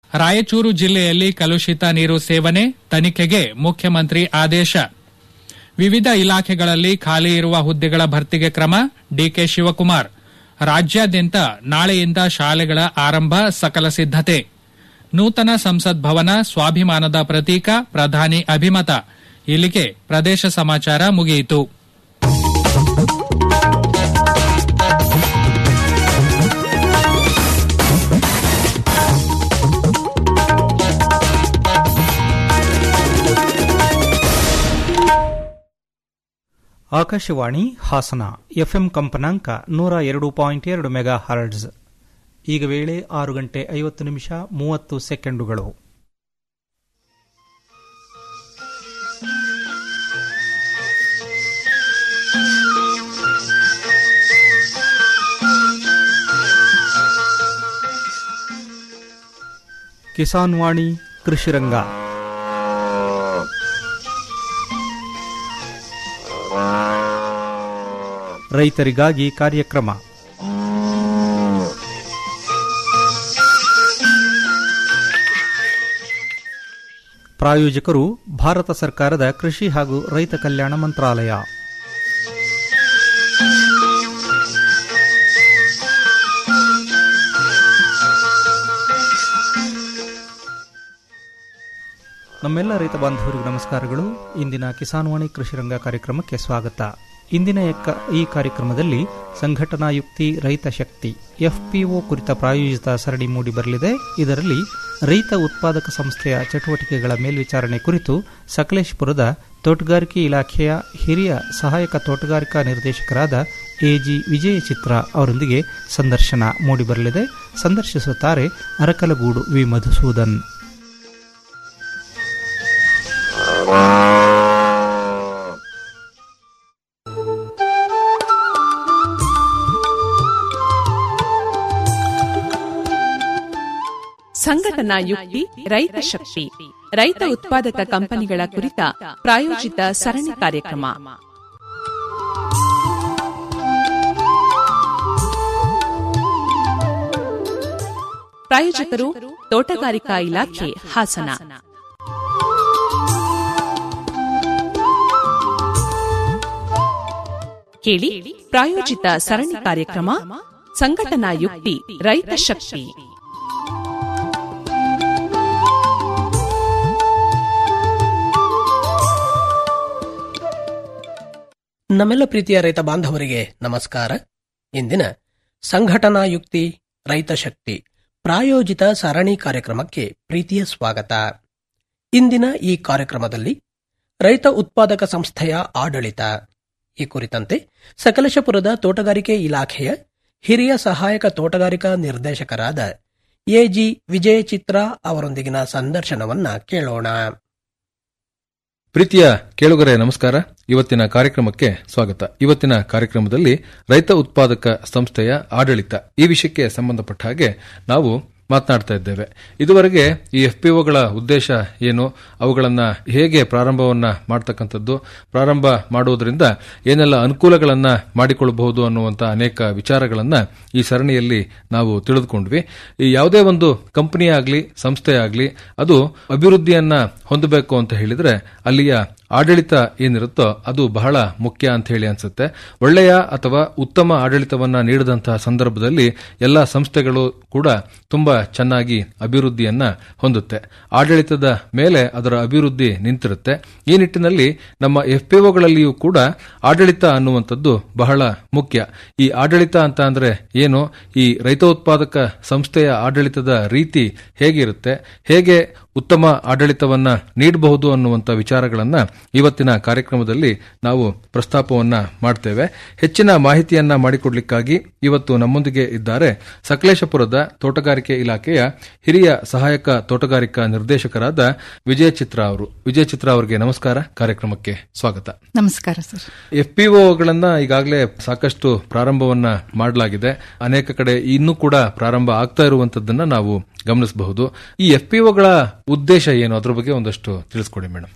ರಾಯಚೂರು ಜಿಲ್ಲೆಯಲ್ಲಿ ಕಲುಷಿತ ನೀರು ಸೇವನೆ ತನಿಖೆಗೆ ಮುಖ್ಯಮಂತ್ರಿ ಆದೇಶ ವಿವಿಧ ಇಲಾಖೆಗಳಲ್ಲಿ ಖಾಲಿ ಇರುವ ಹುದ್ದೆಗಳ ಭರ್ತಿಗೆ ಕ್ರಮ ಡಿಕೆ ಶಿವಕುಮಾರ್ ರಾಜ್ಯಾದ್ಯಂತ ನಾಳೆಯಿಂದ ಶಾಲೆಗಳ ಆರಂಭ ಸಕಲ ಸಿದ್ದತೆ ನೂತನ ಸಂಸತ್ ಭವನ ಸ್ವಾಭಿಮಾನದ ಪ್ರತೀಕ ಪ್ರಧಾನಿ ಅಭಿಮತ ಇಲ್ಲಿಗೆ ಪ್ರದೇಶ ಸಮಾಚಾರ ಮುಗಿಯಿತು ಆಕಾಶವಾಣಿ ಹಾಸನ ಎಫ್ಎಂ ಕಂಪನಾಂಕ ನೂರ ಎರಡು ಪಾಯಿಂಟ್ ಎರಡು ಮೆಗಾ ಹರ್ಡ್ಸ್ ಈಗ ವೇಳೆ ಆರು ಗಂಟೆ ಐವತ್ತು ನಿಮಿಷ ಮೂವತ್ತು ಸೆಕೆಂಡುಗಳು ಕಿಸಾನ್ ವಾಣಿ ಕೃಷಿರಂಗ ರೈತರಿಗಾಗಿ ಕಾರ್ಯಕ್ರಮ ಪ್ರಾಯೋಜಕರು ಭಾರತ ಸರ್ಕಾರದ ಕೃಷಿ ಹಾಗೂ ರೈತ ಕಲ್ಯಾಣ ಮಂತ್ರಾಲಯ ನಮ್ಮೆಲ್ಲ ರೈತ ಬಾಂಧವರಿಗೂ ನಮಸ್ಕಾರಗಳು ಇಂದಿನ ಕಿಸಾನ್ವಾಣಿ ಕೃಷಿರಂಗ ಕಾರ್ಯಕ್ರಮಕ್ಕೆ ಸ್ವಾಗತ ಇಂದಿನ ಎಕ್ಕ- ಈ ಕಾರ್ಯಕ್ರಮದಲ್ಲಿ ಸಂಘಟನಾ ಯುಕ್ತಿ ರೈತ ಶಕ್ತಿ ಎಫ್ಪಿಒ ಕುರಿತ ಪ್ರಾಯೋಜಿತ ಸರಣಿ ಮೂಡಿಬರಲಿದೆ ಇದರಲ್ಲಿ ರೈತ ಉತ್ಪಾದಕ ಸಂಸ್ಥೆಯ ಚಟುವಟಿಕೆಗಳ ಮೇಲ್ವಿಚಾರಣೆ ಕುರಿತು ಸಕಲೇಶಪುರದ ತೋಟಗಾರಿಕೆ ಇಲಾಖೆಯ ಹಿರಿಯ ಸಹಾಯಕ ತೋಟಗಾರಿಕಾ ನಿರ್ದೇಶಕರಾದ ಎಜಿ ವಿಜಯ ಚಿತ್ರ ಅವರೊಂದಿಗೆ ಸಂದರ್ಶನ ಮೂಡಿಬರಲಿದೆ ಸಂದರ್ಶಿಸುತ್ತಾರೆ ಅರಕಲಗೂಡು ವಿ ಮಧುಸೂದನ್ ಸಂಘಟನಾ ಯುಕ್ತಿ ರೈತ ಶಕ್ತಿ ರೈತ ಉತ್ಪಾದಕ ಕಂಪನಿಗಳ ಕುರಿತ ಪ್ರಾಯೋಜಿತ ಸರಣಿ ಕಾರ್ಯಕ್ರಮ ಪ್ರಾಯೋಜಕರು ತೋಟಗಾರಿಕಾ ಇಲಾಖೆ ಹಾಸನ ಕೇಳಿ ಪ್ರಾಯೋಜಿತ ಸರಣಿ ಕಾರ್ಯಕ್ರಮ ಸಂಘಟನಾ ಯುಕ್ತಿ ರೈತ ಶಕ್ತಿ ನಮ್ಮೆಲ್ಲ ಪ್ರೀತಿಯ ರೈತ ಬಾಂಧವರಿಗೆ ನಮಸ್ಕಾರ ಇಂದಿನ ಸಂಘಟನಾ ಯುಕ್ತಿ ರೈತ ಶಕ್ತಿ ಪ್ರಾಯೋಜಿತ ಸರಣಿ ಕಾರ್ಯಕ್ರಮಕ್ಕೆ ಪ್ರೀತಿಯ ಸ್ವಾಗತ ಇಂದಿನ ಈ ಕಾರ್ಯಕ್ರಮದಲ್ಲಿ ರೈತ ಉತ್ಪಾದಕ ಸಂಸ್ಥೆಯ ಆಡಳಿತ ಈ ಕುರಿತಂತೆ ಸಕಲೇಶಪುರದ ತೋಟಗಾರಿಕೆ ಇಲಾಖೆಯ ಹಿರಿಯ ಸಹಾಯಕ ತೋಟಗಾರಿಕಾ ನಿರ್ದೇಶಕರಾದ ಎಜಿ ವಿಜಯ ಚಿತ್ರ ಅವರೊಂದಿಗಿನ ಸಂದರ್ಶನವನ್ನ ಕೇಳೋಣ ಪ್ರೀತಿಯ ಕೇಳುಗರೆ ನಮಸ್ಕಾರ ಇವತ್ತಿನ ಕಾರ್ಯಕ್ರಮಕ್ಕೆ ಸ್ವಾಗತ ಇವತ್ತಿನ ಕಾರ್ಯಕ್ರಮದಲ್ಲಿ ರೈತ ಉತ್ಪಾದಕ ಸಂಸ್ಥೆಯ ಆಡಳಿತ ಈ ವಿಷಯಕ್ಕೆ ಸಂಬಂಧಪಟ್ಟ ಹಾಗೆ ನಾವು ಮಾತನಾಡ್ತಾ ಇದ್ದೇವೆ ಇದುವರೆಗೆ ಈ ಎಫ್ಪಿಒಗಳ ಉದ್ದೇಶ ಏನು ಅವುಗಳನ್ನ ಹೇಗೆ ಪ್ರಾರಂಭವನ್ನ ಮಾಡ್ತಕ್ಕಂಥದ್ದು ಪ್ರಾರಂಭ ಮಾಡುವುದರಿಂದ ಏನೆಲ್ಲ ಅನುಕೂಲಗಳನ್ನ ಮಾಡಿಕೊಳ್ಳಬಹುದು ಅನ್ನುವಂಥ ಅನೇಕ ವಿಚಾರಗಳನ್ನ ಈ ಸರಣಿಯಲ್ಲಿ ನಾವು ತಿಳಿದುಕೊಂಡ್ವಿ ಈ ಯಾವುದೇ ಒಂದು ಕಂಪನಿ ಆಗಲಿ ಸಂಸ್ಥೆ ಆಗಲಿ ಅದು ಅಭಿವೃದ್ಧಿಯನ್ನ ಹೊಂದಬೇಕು ಅಂತ ಹೇಳಿದ್ರೆ ಅಲ್ಲಿಯ ಆಡಳಿತ ಏನಿರುತ್ತೋ ಅದು ಬಹಳ ಮುಖ್ಯ ಅಂತ ಹೇಳಿ ಅನ್ಸುತ್ತೆ ಒಳ್ಳೆಯ ಅಥವಾ ಉತ್ತಮ ಆಡಳಿತವನ್ನ ನೀಡಿದಂತಹ ಸಂದರ್ಭದಲ್ಲಿ ಎಲ್ಲ ಸಂಸ್ಥೆಗಳು ಕೂಡ ತುಂಬಾ ಚೆನ್ನಾಗಿ ಅಭಿವೃದ್ಧಿಯನ್ನ ಹೊಂದುತ್ತೆ ಆಡಳಿತದ ಮೇಲೆ ಅದರ ಅಭಿವೃದ್ಧಿ ನಿಂತಿರುತ್ತೆ ಈ ನಿಟ್ಟಿನಲ್ಲಿ ನಮ್ಮ ಎಫ್ಪಿಒಗಳಲ್ಲಿಯೂ ಕೂಡ ಆಡಳಿತ ಅನ್ನುವಂಥದ್ದು ಬಹಳ ಮುಖ್ಯ ಈ ಆಡಳಿತ ಅಂತ ಅಂದ್ರೆ ಏನು ಈ ರೈತೋತ್ಪಾದಕ ಸಂಸ್ಥೆಯ ಆಡಳಿತದ ರೀತಿ ಹೇಗಿರುತ್ತೆ ಹೇಗೆ ಉತ್ತಮ ಆಡಳಿತವನ್ನ ನೀಡಬಹುದು ಅನ್ನುವಂಥ ವಿಚಾರಗಳನ್ನ ಇವತ್ತಿನ ಕಾರ್ಯಕ್ರಮದಲ್ಲಿ ನಾವು ಪ್ರಸ್ತಾಪವನ್ನ ಮಾಡ್ತೇವೆ ಹೆಚ್ಚಿನ ಮಾಹಿತಿಯನ್ನ ಮಾಡಿಕೊಡ್ಲಿಕ್ಕಾಗಿ ಇವತ್ತು ನಮ್ಮೊಂದಿಗೆ ಇದ್ದಾರೆ ಸಕಲೇಶಪುರದ ತೋಟಗಾರಿಕೆ ಇಲಾಖೆಯ ಹಿರಿಯ ಸಹಾಯಕ ತೋಟಗಾರಿಕಾ ನಿರ್ದೇಶಕರಾದ ವಿಜಯ ಚಿತ್ರ ಅವರು ವಿಜಯ ಚಿತ್ರ ಅವರಿಗೆ ನಮಸ್ಕಾರ ಕಾರ್ಯಕ್ರಮಕ್ಕೆ ಸ್ವಾಗತ ನಮಸ್ಕಾರ ಸರ್ ಎಫ್ಪಿಒಗಳನ್ನ ಈಗಾಗಲೇ ಸಾಕಷ್ಟು ಪ್ರಾರಂಭವನ್ನ ಮಾಡಲಾಗಿದೆ ಅನೇಕ ಕಡೆ ಇನ್ನೂ ಕೂಡ ಪ್ರಾರಂಭ ಆಗ್ತಾ ಇರುವಂತದ್ದನ್ನ ನಾವು ಗಮನಿಸಬಹುದು ಈ ಎಫ್ಪಿಒಗಳ ಉದ್ದೇಶ ಏನು ಅದ್ರ ಬಗ್ಗೆ ಒಂದಷ್ಟು ತಿಳಿಸ್ಕೊಡಿ ಮೇಡಮ್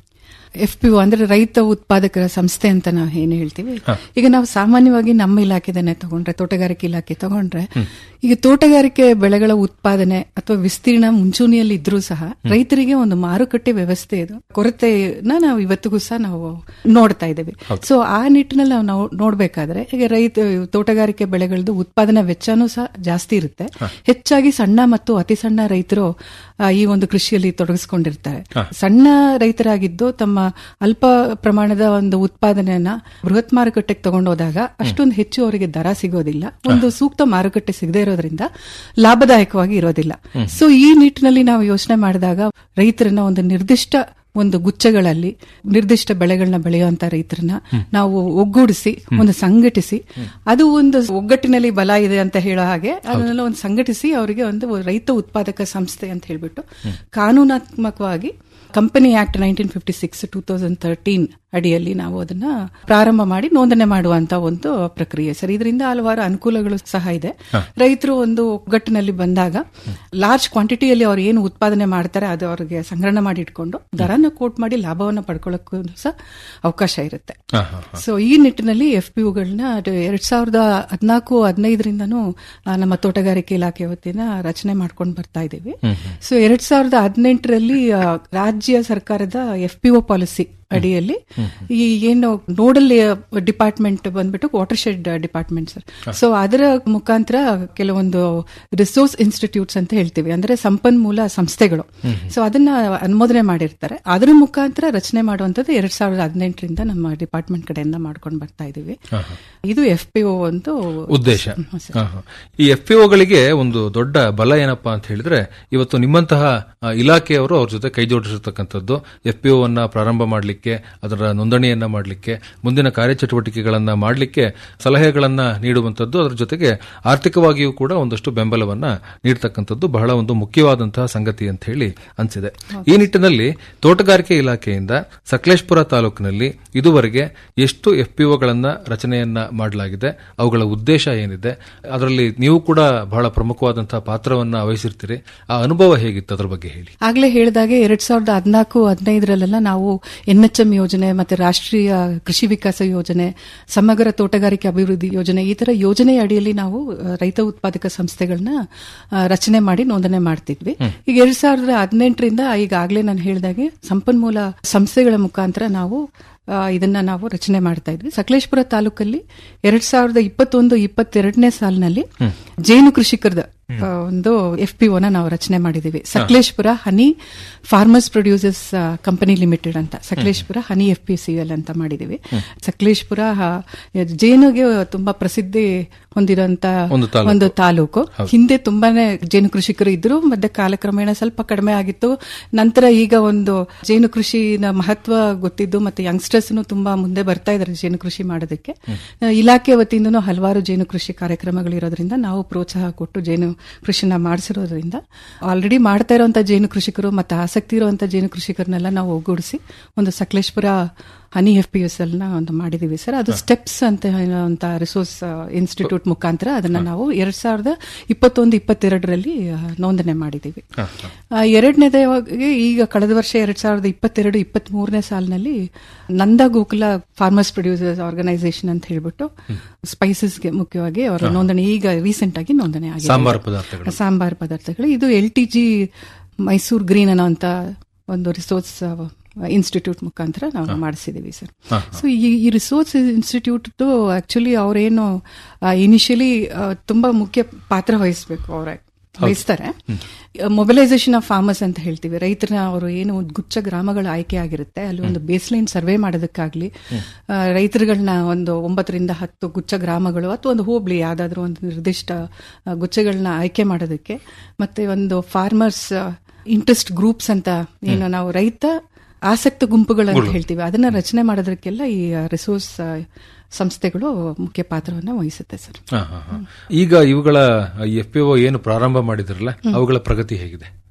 ಎಫ್ ಪಿ ಅಂದ್ರೆ ರೈತ ಉತ್ಪಾದಕರ ಸಂಸ್ಥೆ ಅಂತ ನಾವು ಏನು ಹೇಳ್ತೀವಿ ಈಗ ನಾವು ಸಾಮಾನ್ಯವಾಗಿ ನಮ್ಮ ಇಲಾಖೆದನ್ನೇ ತಗೊಂಡ್ರೆ ತೋಟಗಾರಿಕೆ ಇಲಾಖೆ ತಗೊಂಡ್ರೆ ಈಗ ತೋಟಗಾರಿಕೆ ಬೆಳೆಗಳ ಉತ್ಪಾದನೆ ಅಥವಾ ವಿಸ್ತೀರ್ಣ ಮುಂಚೂಣಿಯಲ್ಲಿ ಇದ್ರೂ ಸಹ ರೈತರಿಗೆ ಒಂದು ಮಾರುಕಟ್ಟೆ ವ್ಯವಸ್ಥೆ ಇದು ಕೊರತೆನ ನಾವು ಇವತ್ತಿಗೂ ಸಹ ನಾವು ನೋಡ್ತಾ ಇದ್ದೇವೆ ಸೊ ಆ ನಿಟ್ಟಿನಲ್ಲಿ ನಾವು ನಾವು ನೋಡ್ಬೇಕಾದ್ರೆ ಈಗ ರೈತ ತೋಟಗಾರಿಕೆ ಬೆಳೆಗಳದ್ದು ಉತ್ಪಾದನಾ ವೆಚ್ಚನೂ ಸಹ ಜಾಸ್ತಿ ಇರುತ್ತೆ ಹೆಚ್ಚಾಗಿ ಸಣ್ಣ ಮತ್ತು ಅತಿ ಸಣ್ಣ ರೈತರು ಆ, ಈ ಒಂದು ಕೃಷಿಯಲ್ಲಿ ತೊಡಗಿಸಿಕೊಂಡಿರ್ತಾರೆ ಸಣ್ಣ ರೈತರಾಗಿದ್ದು ತಮ್ಮ ಅಲ್ಪ ಪ್ರಮಾಣದ ಒಂದು ಉತ್ಪಾದನೆಯನ್ನ ಬೃಹತ್ ಮಾರುಕಟ್ಟೆಗೆ ತಗೊಂಡೋದಾಗ ಅಷ್ಟೊಂದು ಹೆಚ್ಚು ಅವರಿಗೆ ದರ ಸಿಗೋದಿಲ್ಲ ಒಂದು ಸೂಕ್ತ ಮಾರುಕಟ್ಟೆ ಸಿಗದೇ ಇರೋದ್ರಿಂದ ಲಾಭದಾಯಕವಾಗಿ ಇರೋದಿಲ್ಲ ಸೊ ಈ ನಿಟ್ಟಿನಲ್ಲಿ ನಾವು ಯೋಚನೆ ಮಾಡಿದಾಗ ರೈತರನ್ನ ಒಂದು ನಿರ್ದಿಷ್ಟ ಒಂದು ಗುಚ್ಚಗಳಲ್ಲಿ ನಿರ್ದಿಷ್ಟ ಬೆಳೆಗಳನ್ನ ಬೆಳೆಯುವಂತ ರೈತರನ್ನ ನಾವು ಒಗ್ಗೂಡಿಸಿ ಒಂದು ಸಂಘಟಿಸಿ ಅದು ಒಂದು ಒಗ್ಗಟ್ಟಿನಲ್ಲಿ ಬಲ ಇದೆ ಅಂತ ಹೇಳೋ ಹಾಗೆ ಅದನ್ನೆಲ್ಲ ಒಂದು ಸಂಘಟಿಸಿ ಅವರಿಗೆ ಒಂದು ರೈತ ಉತ್ಪಾದಕ ಸಂಸ್ಥೆ ಅಂತ ಹೇಳ್ಬಿಟ್ಟು ಕಾನೂನಾತ್ಮಕವಾಗಿ company act nineteen fifty six two thousand thirteen ಅಡಿಯಲ್ಲಿ ನಾವು ಅದನ್ನ ಪ್ರಾರಂಭ ಮಾಡಿ ನೋಂದಣಿ ಮಾಡುವಂತ ಒಂದು ಪ್ರಕ್ರಿಯೆ ಸರ್ ಇದರಿಂದ ಹಲವಾರು ಅನುಕೂಲಗಳು ಸಹ ಇದೆ ರೈತರು ಒಂದು ಒಗ್ಗಟ್ಟಿನಲ್ಲಿ ಬಂದಾಗ ಲಾರ್ಜ್ ಕ್ವಾಂಟಿಟಿಯಲ್ಲಿ ಅವ್ರು ಏನು ಉತ್ಪಾದನೆ ಮಾಡ್ತಾರೆ ಅದು ಅವರಿಗೆ ಸಂಗ್ರಹಣ ಮಾಡಿ ಇಟ್ಕೊಂಡು ದರನ ಕೋಟ್ ಮಾಡಿ ಲಾಭವನ್ನ ಪಡ್ಕೊಳ್ಳೋಕ್ಕೂ ಸಹ ಅವಕಾಶ ಇರುತ್ತೆ ಹಾ, ಹಾ, ಹಾ. ಸೊ ಈ ನಿಟ್ಟಿನಲ್ಲಿ ಎಫ್ ಪಿ ಯುಗಳನ್ನ ಎರಡ್ ಸಾವಿರದ ಹದಿನಾಲ್ಕು ಹದಿನೈದರಿಂದನೂ ಆ, ನಮ್ಮ ತೋಟಗಾರಿಕೆ ಇಲಾಖೆ ವತಿನ ರಚನೆ ಮಾಡ್ಕೊಂಡು ಬರ್ತಾ ಇದ್ದೀವಿ ಸೊ ಎರಡ್ ಸಾವಿರದ ಹದಿನೆಂಟರಲ್ಲಿ ಆ, ರಾಜ್ಯ ಸರ್ಕಾರದ ಎಫ್ ಪಿ ಒ ಪಾಲಿಸಿ ಅಡಿಯಲ್ಲಿ ಈ ಏನು ನೋಡಲ್ ಡಿಪಾರ್ಟ್ಮೆಂಟ್ ಬಂದ್ಬಿಟ್ಟು watershed department sir so ಅದರ ಮುಖಾಂತರ ಕೆಲವೊಂದು ರಿಸೋರ್ಸ್ ಇನ್ಸ್ಟಿಟ್ಯೂಟ್ಸ್ ಅಂತ ಹೇಳ್ತೀವಿ ಅಂದ್ರೆ ಸಂಪನ್ಮೂಲ ಸಂಸ್ಥೆಗಳು ಸೊ ಅದನ್ನ ಅನುಮೋದನೆ ಮಾಡಿರ್ತಾರೆ ಅದರ ಮುಖಾಂತರ ರಚನೆ ಮಾಡುವಂತದ್ದು ಎರಡ್ ಸಾವಿರದ ಹದಿನೆಂಟರಿಂದ ನಮ್ಮ ಡಿಪಾರ್ಟ್ಮೆಂಟ್ ಕಡೆಯಿಂದ ಮಾಡ್ಕೊಂಡು ಬರ್ತಾ ಇದೀವಿ ಇದು ಎಫ್ ಪಿ ಒ ಒಂದು ಉದ್ದೇಶ ಹ್ಮ್, ಸರ್. ಹಾ, ಹಾ. ಈ ಎಫ್ ಗಳಿಗೆ ಒಂದು ದೊಡ್ಡ ಬಲ ಏನಪ್ಪಾ ಅಂತ ಹೇಳಿದ್ರೆ ಇವತ್ತು ನಿಮ್ಮಂತಹ ಆ, ಇಲಾಖೆಯವರು ಅವ್ರ ಜೊತೆ ಕೈ ಜೋಡಿಸಿರ್ತಕ್ಕಂಥದ್ದು ಎಫ್ ಪಿ ಅನ್ನ ಪ್ರಾರಂಭ ಮಾಡಲಿಕ್ಕೆ ಅದರ ನೋಂದಣಿಯನ್ನ ಮಾಡಲಿಕ್ಕೆ ಮುಂದಿನ ಕಾರ್ಯಚಟುವಟಿಕೆಗಳನ್ನ ಮಾಡಲಿಕ್ಕೆ ಸಲಹೆಗಳನ್ನ ನೀಡುವಂತದ್ದು ಅದರ ಜೊತೆಗೆ ಆರ್ಥಿಕವಾಗಿಯೂ ಕೂಡ ಒಂದಷ್ಟು ಬೆಂಬಲವನ್ನ ನೀಡತಕ್ಕಂಥದ್ದು ಬಹಳ ಒಂದು ಮುಖ್ಯವಾದಂತಹ ಸಂಗತಿ ಅಂತ ಹೇಳಿ ಅನ್ಸಿದೆ ಈ ನಿಟ್ಟಿನಲ್ಲಿ ತೋಟಗಾರಿಕೆ ಇಲಾಖೆಯಿಂದ ಸಕಲೇಶ್ಪುರ ತಾಲೂಕಿನಲ್ಲಿ ಇದುವರೆಗೆ ಎಷ್ಟು ಎಫ್ ಪಿ ಗಳನ್ನ ರಚನೆಯನ್ನ ಮಾಡಲಾಗಿದೆ ಅವುಗಳ ಉದ್ದೇಶ ಏನಿದೆ ಅದರಲ್ಲಿ ನೀವು ಕೂಡ ಬಹಳ ಪ್ರಮುಖವಾದಂತಹ ಪಾತ್ರವನ್ನ ವಹಿಸಿರ್ತೀರಿ ಆ ಅನುಭವ ಹೇಗಿತ್ತು ಅದರ ಬಗ್ಗೆ ಹೇಳಿ ಆಗ್ಲೇ ಹೇಳಿದಾಗೆ ಎರಡ್ ಸಾವಿರದ ಹದಿನಾಲ್ಕು ಹದಿನೈದರಲ್ಲೆಲ್ಲ ನಾವು ಎನ್ ಎಚ್ ಎಂ ಯೋಜನೆ ಮತ್ತೆ ರಾಷ್ಟ್ರೀಯ ಕೃಷಿ ವಿಕಾಸ ಯೋಜನೆ ಸಮಗ್ರ ತೋಟಗಾರಿಕೆ ಅಭಿವೃದ್ಧಿ ಯೋಜನೆ ಈ ತರ ಯೋಜನೆಯ ಅಡಿಯಲ್ಲಿ ನಾವು ಆ, ರೈತ ಉತ್ಪಾದಕ ಸಂಸ್ಥೆಗಳನ್ನ ಆ, ರಚನೆ ಮಾಡಿ ನೋಂದಣಿ ಮಾಡ್ತಿದ್ವಿ ಈಗ ಎರಡ್ ಸಾವಿರದ ಹದಿನೆಂಟರಿಂದ ಈಗಾಗಲೇ ನಾನು ಹೇಳಿದಾಗೆ ಸಂಪನ್ಮೂಲ ಸಂಸ್ಥೆಗಳ ಮುಖಾಂತರ ನಾವು ಆ, ಇದನ್ನ ನಾವು ರಚನೆ ಮಾಡ್ತಾ ಇದ್ವಿ ಸಕಲೇಶ್ಪುರ ತಾಲೂಕಲ್ಲಿ ಎರಡ್ ಸಾವಿರದ ಇಪ್ಪತ್ತೊಂದು ಇಪ್ಪತ್ತೆರಡನೇ ಸಾಲಿನಲ್ಲಿ ಜೇನು ಕೃಷಿಕರದ ಆ, ಒಂದು ಎಫ್ ಪಿ ಒನ ನಾವು ರಚನೆ ಮಾಡಿದೀವಿ Sakleshpur honey farmers producers company limited ಅಂತ Sakleshpur honey F P C L ಅಂತ ಮಾಡಿದೀವಿ ಸಕಲೇಶ್ಪುರ ಆ, ಜೇನುಗೆ ತುಂಬಾ ಪ್ರಸಿದ್ಧಿ ಹೊಂದಿರುವಂತ ಒಂದು ತಾಲೂಕು. ಒಂದು ತಾಲೂಕು ಹಿಂದೆ ತುಂಬಾನೇ ಜೇನು ಕೃಷಿಕರು ಇದ್ರು ಮತ್ತೆ ಕಾಲಕ್ರಮೇಣ ಸ್ವಲ್ಪ ಕಡಿಮೆ ಆಗಿತ್ತು ನಂತರ ಈಗ ಒಂದು ಜೇನು ಕೃಷಿನ ಮಹತ್ವ ಗೊತ್ತಿದ್ದು ಮತ್ತೆ ಯಂಗ್ಸ್ಟರ್ಸ್ ತುಂಬಾ ಮುಂದೆ ಬರ್ತಾ ಇದ್ದಾರೆ ಜೇನು ಕೃಷಿ ಮಾಡೋದಕ್ಕೆ ಆ, ಇಲಾಖೆ ವತಿಯಿಂದನೂ ಹಲವಾರು ಜೇನು ಕೃಷಿ ಕಾರ್ಯಕ್ರಮಗಳು ಇರೋದ್ರಿಂದ ನಾವು ಪ್ರೋತ್ಸಾಹ ಕೊಟ್ಟು ಜೇನು ಕೃಷಿನ ಮಾಡಿಸಿರೋದ್ರಿಂದ ಆಲ್ರೆಡಿ ಮಾಡ್ತಾ ಇರುವಂತ ಜೇನು ಕೃಷಿಕರು ಮತ್ತೆ ಆಸಕ್ತಿ ಇರುವಂತ ಜೇನು ಕೃಷಿಕರನ್ನೆಲ್ಲ ನಾವು ಒಗ್ಗೂಡಿಸಿ ಒಂದು Sakleshpur honey F P S L ನ ಒಂದು ಮಾಡಿದೀವಿ ಸರ್ ಅದು ಸ್ಟೆಪ್ಸ್ ಅಂತ ಹೇಳುವಂತ ರಿಸೋರ್ಸ್ ಇನ್ಸ್ಟಿಟ್ಯೂಟ್ ಮುಖಾಂತರ ಅದನ್ನ ನಾವು ಎರಡ್ ಸಾವಿರದ ಇಪ್ಪತ್ತೊಂದು ಇಪ್ಪತ್ತೆರಡರಲ್ಲಿ ಆ, ನೋಂದಣಿ ಮಾಡಿದೀವಿ ಆ, ಎರಡನೇದಾಗಿ ಈಗ ಕಳೆದ ವರ್ಷ ಎರಡ್ ಸಾವಿರದ ಇಪ್ಪತ್ತೆರಡು ಇಪ್ಪತ್ತ್ ಮೂರನೇ ಸಾಲಿನಲ್ಲಿ Nanda Gokula farmers producers organisation ಅಂತ ಹೇಳ್ಬಿಟ್ಟು ಸ್ಪೈಸಸ್ಗೆ ಮುಖ್ಯವಾಗಿ ಅವರ ನೋಂದಣಿ ಈಗ ರೀಸೆಂಟ್ ಆಗಿ ನೋಂದಣಿ ಆಗಿದೆ ಸಾಂಬಾರು ಪದಾರ್ಥಗಳು ಸಾಂಬಾರ್ ಪದಾರ್ಥಗಳು ಇದು L T G Mysuru green ಅನ್ನೋ ಅಂತ ಒಂದು ರಿಸೋರ್ಸ್ ಇನ್ಸ್ಟಿಟ್ಯೂಟ್ ಮುಖಾಂತರ ನಾವು ಮಾಡಿಸಿದೀವಿ ಸರ್ ಸೊ ಈ ಈ ರಿಸೋರ್ಸ್ ಇನ್ಸ್ಟಿಟ್ಯೂಟ್ ಆಕ್ಚುಲಿ ಅವರೇನು ಇನಿಷಿಯಲಿ ತುಂಬಾ ಮುಖ್ಯ ಪಾತ್ರ ವಹಿಸಬೇಕು ಅವರ ವಹಿಸ್ತಾರೆ ಮೊಬಿಲೈಸೇಷನ್ ಆಫ್ ಫಾರ್ಮರ್ಸ್ ಅಂತ ಹೇಳ್ತೀವಿ ರೈತರ ಅವರು ಏನು ಒಂದು ಗುಚ್ಚ ಗ್ರಾಮಗಳ ಆಯ್ಕೆ ಆಗಿರುತ್ತೆ ಅಲ್ಲಿ ಒಂದು ಬೇಸ್ಲೈನ್ ಸರ್ವೆ ಮಾಡೋದಕ್ಕಾಗ್ಲಿ ಆ, ರೈತರುಗಳನ್ನ ಒಂದು ಒಂಬತ್ತರಿಂದ ಹತ್ತು ಗುಚ್ಚ ಗ್ರಾಮಗಳು ಅಥವಾ ಒಂದು ಹೋಬಳಿ ಯಾವ್ದಾದ್ರು ಒಂದು ನಿರ್ದಿಷ್ಟ ಆ, ಗುಚ್ಚಗಳನ್ನ ಆಯ್ಕೆ ಮಾಡೋದಕ್ಕೆ ಮತ್ತೆ ಒಂದು ಫಾರ್ಮರ್ಸ್ ಇಂಟ್ರೆಸ್ಟ್ ಗ್ರೂಪ್ಸ್ ಅಂತ ಏನು ನಾವು ರೈತ ಆಸಕ್ತ ಗುಂಪುಗಳು ಅಂತ ಹೇಳ್ತೀವಿ ಅದನ್ನ ರಚನೆ ಮಾಡೋದಕ್ಕೆಲ್ಲ ಈ ರಿಸೋರ್ಸ್ ಸಂಸ್ಥೆಗಳು ಮುಖ್ಯ ಪಾತ್ರವನ್ನ ವಹಿಸುತ್ತೆ ಸರ್ ಹಾ, ಹಾ, ಹಾ. ಈಗ ಇವುಗಳ ಎಫ್ ಪಿ ಏನು ಪ್ರಾರಂಭ ಮಾಡಿದ್ರಲ್ಲ ಅವುಗಳ ಪ್ರಗತಿ ಹೇಗಿದೆ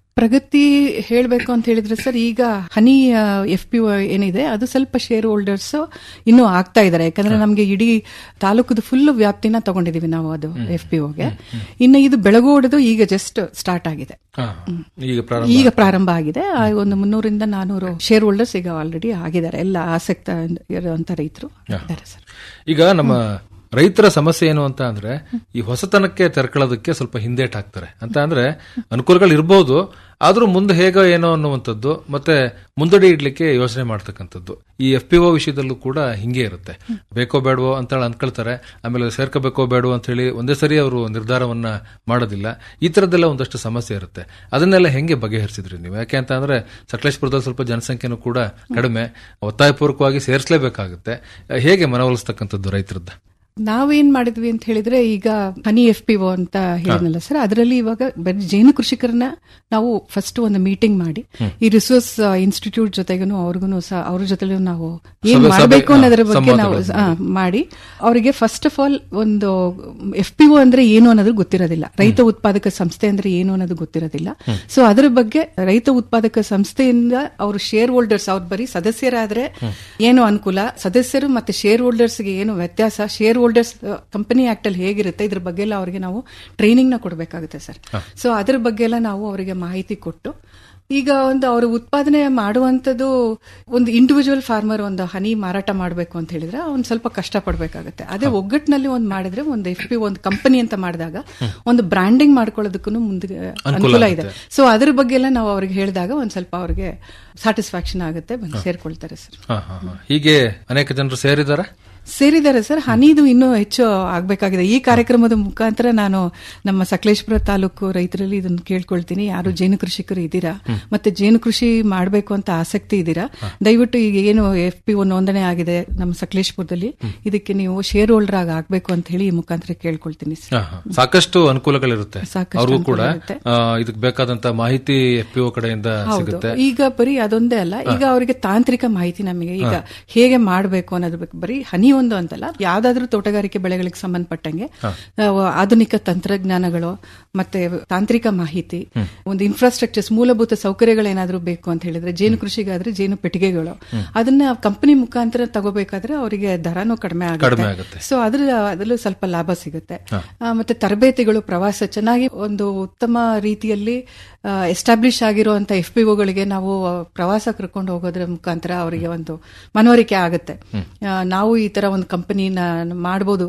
ಪ್ರಗತಿ ಹೇಳ್ಬೇಕು ಅಂತ ಹೇಳಿದ್ರೆ ಸರ್ ಈಗ ಹನಿ ಎಫ್ ಪಿ ಏನಿದೆ ಅದು ಸ್ವಲ್ಪ ಶೇರ್ ಹೋಲ್ಡರ್ಸ್ ಇನ್ನೂ ಆಗ್ತಾ ಇದ್ದಾರೆ ಯಾಕಂದ್ರೆ ನಮಗೆ ಇಡೀ ತಾಲೂಕದ ಫುಲ್ ವ್ಯಾಪ್ತಿನ ತಗೊಂಡಿದೀವಿ ನಾವು ಅದು ಎಫ್ ಪಿ ಒಗೆ ಇನ್ನು ಇದು ಬೆಳಗೋಡದು ಈಗ ಜಸ್ಟ್ ಸ್ಟಾರ್ಟ್ ಆಗಿದೆ ಹಾ, ಈಗ ಪ್ರಾರಂಭ ಈಗ ಪ್ರಾರಂಭ ಆಗಿದೆ ಆ ಒಂದು ಮುನ್ನೂರಿಂದ ನಾನೂರು ಶೇರ್ ಹೋಲ್ಡರ್ಸ್ ಈಗ ಆಲ್ರೆಡಿ ಆಗಿದ್ದಾರೆ ಎಲ್ಲ ಆಸಕ್ತ ಇರುವಂತ ರೈತರು ಇದ್ದಾರೆ ಸರ್ ಈಗ ನಮ್ಮ ರೈತರ ಸಮಸ್ಯೆ ಏನು ಅಂತ ಅಂದ್ರೆ ಈ ಹೊಸತನಕ್ಕೆ ತೆರ್ಕೊಳ್ಳೋದಕ್ಕೆ ಸ್ವಲ್ಪ ಹಿಂದೇಟ್ ಹಾಕ್ತಾರೆ ಅಂತ ಅಂದ್ರೆ ಅನುಕೂಲಗಳು ಇರಬಹುದು ಆದ್ರೂ ಮುಂದೆ ಹೇಗೋ ಏನೋ ಅನ್ನುವಂಥದ್ದು ಮತ್ತೆ ಮುಂದಡಿ ಇಡ್ಲಿಕ್ಕೆ ಯೋಚನೆ ಮಾಡ್ತಕ್ಕಂಥದ್ದು ಈ ಎಫ್ ಪಿ ಒ ವಿಷಯದಲ್ಲೂ ಕೂಡ ಹಿಂಗೆ ಇರುತ್ತೆ ಬೇಕೋ ಬೇಡವೋ ಅಂತ ಹೇಳಿ ಅನ್ಕೊಳ್ತಾರೆ ಆಮೇಲೆ ಸೇರ್ಕೋಬೇಕೋ ಬೇಡವೋ ಅಂತ ಹೇಳಿ ಒಂದೇ ಸರಿ ಅವರು ನಿರ್ಧಾರವನ್ನ ಮಾಡೋದಿಲ್ಲ ಈ ತರದ್ದೆಲ್ಲ ಒಂದಷ್ಟು ಸಮಸ್ಯೆ ಇರುತ್ತೆ ಅದನ್ನೆಲ್ಲ ಹೆಂಗೆ ಬಗೆಹರಿಸಿದ್ರಿ ನೀವು ಯಾಕೆ ಅಂತ ಅಂದ್ರೆ ಸಕಲೇಶ್ಪುರದಲ್ಲಿ ಸ್ವಲ್ಪ ಜನಸಂಖ್ಯೆನೂ ಕೂಡ ಕಡಿಮೆ ಒತ್ತಾಯಪೂರ್ವಕವಾಗಿ ಸೇರಿಸಲೇಬೇಕಾಗುತ್ತೆ ಹೇಗೆ ಮನವೊಲಿಸ್ತಕ್ಕಂಥದ್ದು ರೈತರದ್ದು ನಾವೇನ್ ಮಾಡಿದ್ವಿ ಅಂತ ಹೇಳಿದ್ರೆ ಈಗ ಹನಿ ಎಫ್ ಪಿ ಒ ಅಂತ ಹೇಳಿದ್ನಲ್ಲ ಸರ್ ಅದರಲ್ಲಿ ಇವಾಗ ಬರೀ ಜೇನು ಕೃಷಿಕರನ್ನ ನಾವು ಫಸ್ಟ್ ಒಂದು ಮೀಟಿಂಗ್ ಮಾಡಿ ಈ ರಿಸೋರ್ಸ್ ಇನ್ಸ್ಟಿಟ್ಯೂಟ್ ಜೊತೆಗೂ ಅವ್ರಿಗೂ ಸಹ ಅವ್ರ ಜೊತೆ ನಾವು ಏನ್ ಸಭೆ- ಮಾಡಬೇಕು ಸಭೆ- ಅನ್ನೋದ್ರ ಹಾ, ಬಗ್ಗೆ ನಾವು ಸಂವಾದಗಳು ಆ, ಮಾಡಿ ಅವರಿಗೆ ಫಸ್ಟ್ ಆಫ್ ಆಲ್ ಒಂದು ಎಫ್ ಪಿ ಒ ಅಂದ್ರೆ ಏನು ಅನ್ನೋದು ಗೊತ್ತಿರೋದಿಲ್ಲ ರೈತ ಉತ್ಪಾದಕ ಸಂಸ್ಥೆ ಅಂದ್ರೆ ಏನು ಅನ್ನೋದು ಗೊತ್ತಿರೋದಿಲ್ಲ ಸೊ ಅದ್ರ ಬಗ್ಗೆ ರೈತ ಉತ್ಪಾದಕ ಸಂಸ್ಥೆಯಿಂದ ಅವರು ಶೇರ್ ಹೋಲ್ಡರ್ಸ್ ಅವ್ರು ಬರೀ ಸದಸ್ಯರಾದ್ರೆ ಏನು ಅನುಕೂಲ ಸದಸ್ಯರು ಮತ್ತೆ ಶೇರ್ ಹೋಲ್ಡರ್ಸ್ಗೆ ಏನು ವ್ಯತ್ಯಾಸ ಶೇರ್ ಹೋಲ್ಡರ್ಸ್ ಕಂಪನಿ ಆಕ್ಟ್ ಅಲ್ಲಿ ಹೇಗಿರುತ್ತೆ ಇದ್ರ ಬಗ್ಗೆ ಎಲ್ಲ ಅವರಿಗೆ ನಾವು ಟ್ರೈನಿಂಗ್ ನ ಕೊಡಬೇಕಾಗುತ್ತೆ ಸರ್ ಸೊ ಅದ್ರ ಬಗ್ಗೆ ಎಲ್ಲ ನಾವು ಅವರಿಗೆ ಮಾಹಿತಿ ಕೊಟ್ಟು ಈಗ ಒಂದು ಅವರು ಉತ್ಪಾದನೆ ಮಾಡುವಂತದ್ದು ಒಂದು ಇಂಡಿವಿಜುವಲ್ ಫಾರ್ಮರ್ ಒಂದು ಹನಿ ಮಾರಾಟ ಮಾಡಬೇಕು ಅಂತ ಹೇಳಿದ್ರೆ ಅವ್ನು ಸ್ವಲ್ಪ ಕಷ್ಟ ಪಡ್ಬೇಕಾಗತ್ತೆ ಅದೇ ಒಗ್ಗಟ್ಟಿನಲ್ಲಿ ಒಂದು ಮಾಡಿದ್ರೆ ಒಂದು ಎಫ್ ಪಿ ಒಂದು ಕಂಪನಿ ಅಂತ ಮಾಡಿದಾಗ ಒಂದು ಬ್ರಾಂಡಿಂಗ್ ಮಾಡ್ಕೊಳ್ಳೋದಕ್ಕೂ ಮುಂದೆ ಅನುಕೂಲ ಇದೆ ಸೊ ಅದ್ರ ಬಗ್ಗೆ ಎಲ್ಲ ನಾವು ಅವ್ರಿಗೆ ಹೇಳಿದಾಗ ಒಂದ್ ಸ್ವಲ್ಪ ಅವ್ರಿಗೆ ಸ್ಯಾಟಿಸ್ಫ್ಯಾಕ್ಷನ್ ಆಗುತ್ತೆ ಬಂದು ಸೇರ್ಕೊಳ್ತಾರೆ ಸರ್ ಹಾ, ಹಾ, ಹಾ. ಹೀಗೆ ಅನೇಕ ಜನರು ಸೇರಿದಾರ ಸೇರಿದ್ದಾರೆ ಸರ್ ಹನಿದು ಇನ್ನೂ ಹೆಚ್ಚು ಆಗ್ಬೇಕಾಗಿದೆ ಈ ಕಾರ್ಯಕ್ರಮದ ಮುಖಾಂತರ ನಾನು ನಮ್ಮ ಸಕಲೇಶ್ಪುರ ತಾಲೂಕು ರೈತರಲ್ಲಿ ಇದನ್ನು ಕೇಳ್ಕೊಳ್ತೀನಿ ಯಾರು ಜೇನು ಕೃಷಿಕರು ಇದ್ದೀರಾ ಮತ್ತೆ ಜೇನು ಕೃಷಿ ಮಾಡಬೇಕು ಅಂತ ಆಸಕ್ತಿ ಇದ್ದೀರಾ ದಯವಿಟ್ಟು ಈಗ ಏನು ಎಫ್ ಪಿ ಒ ನೋಂದಣಿ ಆಗಿದೆ ನಮ್ಮ ಸಕಲೇಶ್ಪುರದಲ್ಲಿ ಇದಕ್ಕೆ ನೀವು ಶೇರ್ ಹೋಲ್ಡರ್ ಆಗಿ ಆಗ್ಬೇಕು ಅಂತ ಹೇಳಿ ಈ ಮುಖಾಂತರ ಕೇಳ್ಕೊಳ್ತೀನಿ ಸರ್ ಹಾ, ಹಾ. ಸಾಕಷ್ಟು ಅನುಕೂಲಗಳಿರುತ್ತೆ ಸಾಕಷ್ಟು ಅವ್ರಿಗೂ ಕೂಡ ಅನುಕೂಲಗಳಿರುತ್ತೆ. ಆ, ಇದಕ್ಕೆ ಬೇಕಾದಂತ ಮಾಹಿತಿ ಎಫ್ ಪಿ ಒ ಕಡೆಯಿಂದ ಹೌದು ಸಿಗುತ್ತೆ ಈಗ ಬರೀ ಅದೊಂದೇ ಅಲ್ಲ ಈಗ ಅವರಿಗೆ ತಾಂತ್ರಿಕ ಮಾಹಿತಿ ನಮಗೆ ಈಗ ಹೇಗೆ ಮಾಡಬೇಕು ಅನ್ನೋದ್ರ ಬಗ್ಗೆ ಬರೀ ಹನಿ ಒಂದು ಅಂತಲ್ಲ ಯಾವ್ದಾದ್ರೂ ತೋಟಗಾರಿಕೆ ಬೆಳೆಗಳಿಗೆ ಸಂಬಂಧಪಟ್ಟಂಗೆ ಆ, ಆಧುನಿಕ ತಂತ್ರಜ್ಞಾನಗಳು ಮತ್ತೆ ತಾಂತ್ರಿಕ ಮಾಹಿತಿ ಒಂದು ಇನ್ಫ್ರಾಸ್ಟ್ರಕ್ಚರ್ಸ್ ಮೂಲಭೂತ ಸೌಕರ್ಯಗಳೇನಾದ್ರೂ ಬೇಕು ಅಂತ ಹೇಳಿದ್ರೆ ಜೇನು ಕೃಷಿಗಾದ್ರೆ ಜೇನು ಪೆಟ್ಟಿಗೆಗಳು ಅದನ್ನ ಕಂಪನಿ ಮುಖಾಂತರ ತಗೋಬೇಕಾದ್ರೆ ಅವರಿಗೆ ದರನೂ ಕಡಿಮೆ ಕಡಿಮೆ ಆಗುತ್ತೆ ಆಗುತ್ತೆ. ಸೊ ಅದ್ರ ಅದರಲ್ಲೂ ಸ್ವಲ್ಪ ಲಾಭ ಸಿಗುತ್ತೆ ಆ, ಮತ್ತೆ ತರಬೇತಿಗಳು ಪ್ರವಾಸ ಚೆನ್ನಾಗಿ ಒಂದು ಉತ್ತಮ ರೀತಿಯಲ್ಲಿ ಎಸ್ಟಾಬ್ಲಿಷ್ ಆಗಿರುವಂತ ಎಫ್ ಪಿ ಒಗಳಿಗೆ ನಾವು ಪ್ರವಾಸ ಕರ್ಕೊಂಡು ಹೋಗೋದ್ರ ಮುಖಾಂತರ ಅವರಿಗೆ ಒಂದು ಮನವರಿಕೆ ಆಗುತ್ತೆ ಆ, ನಾವು ಈ ತರ ಒಂದು ಕಂಪನಿನ ಮಾಡಬಹುದು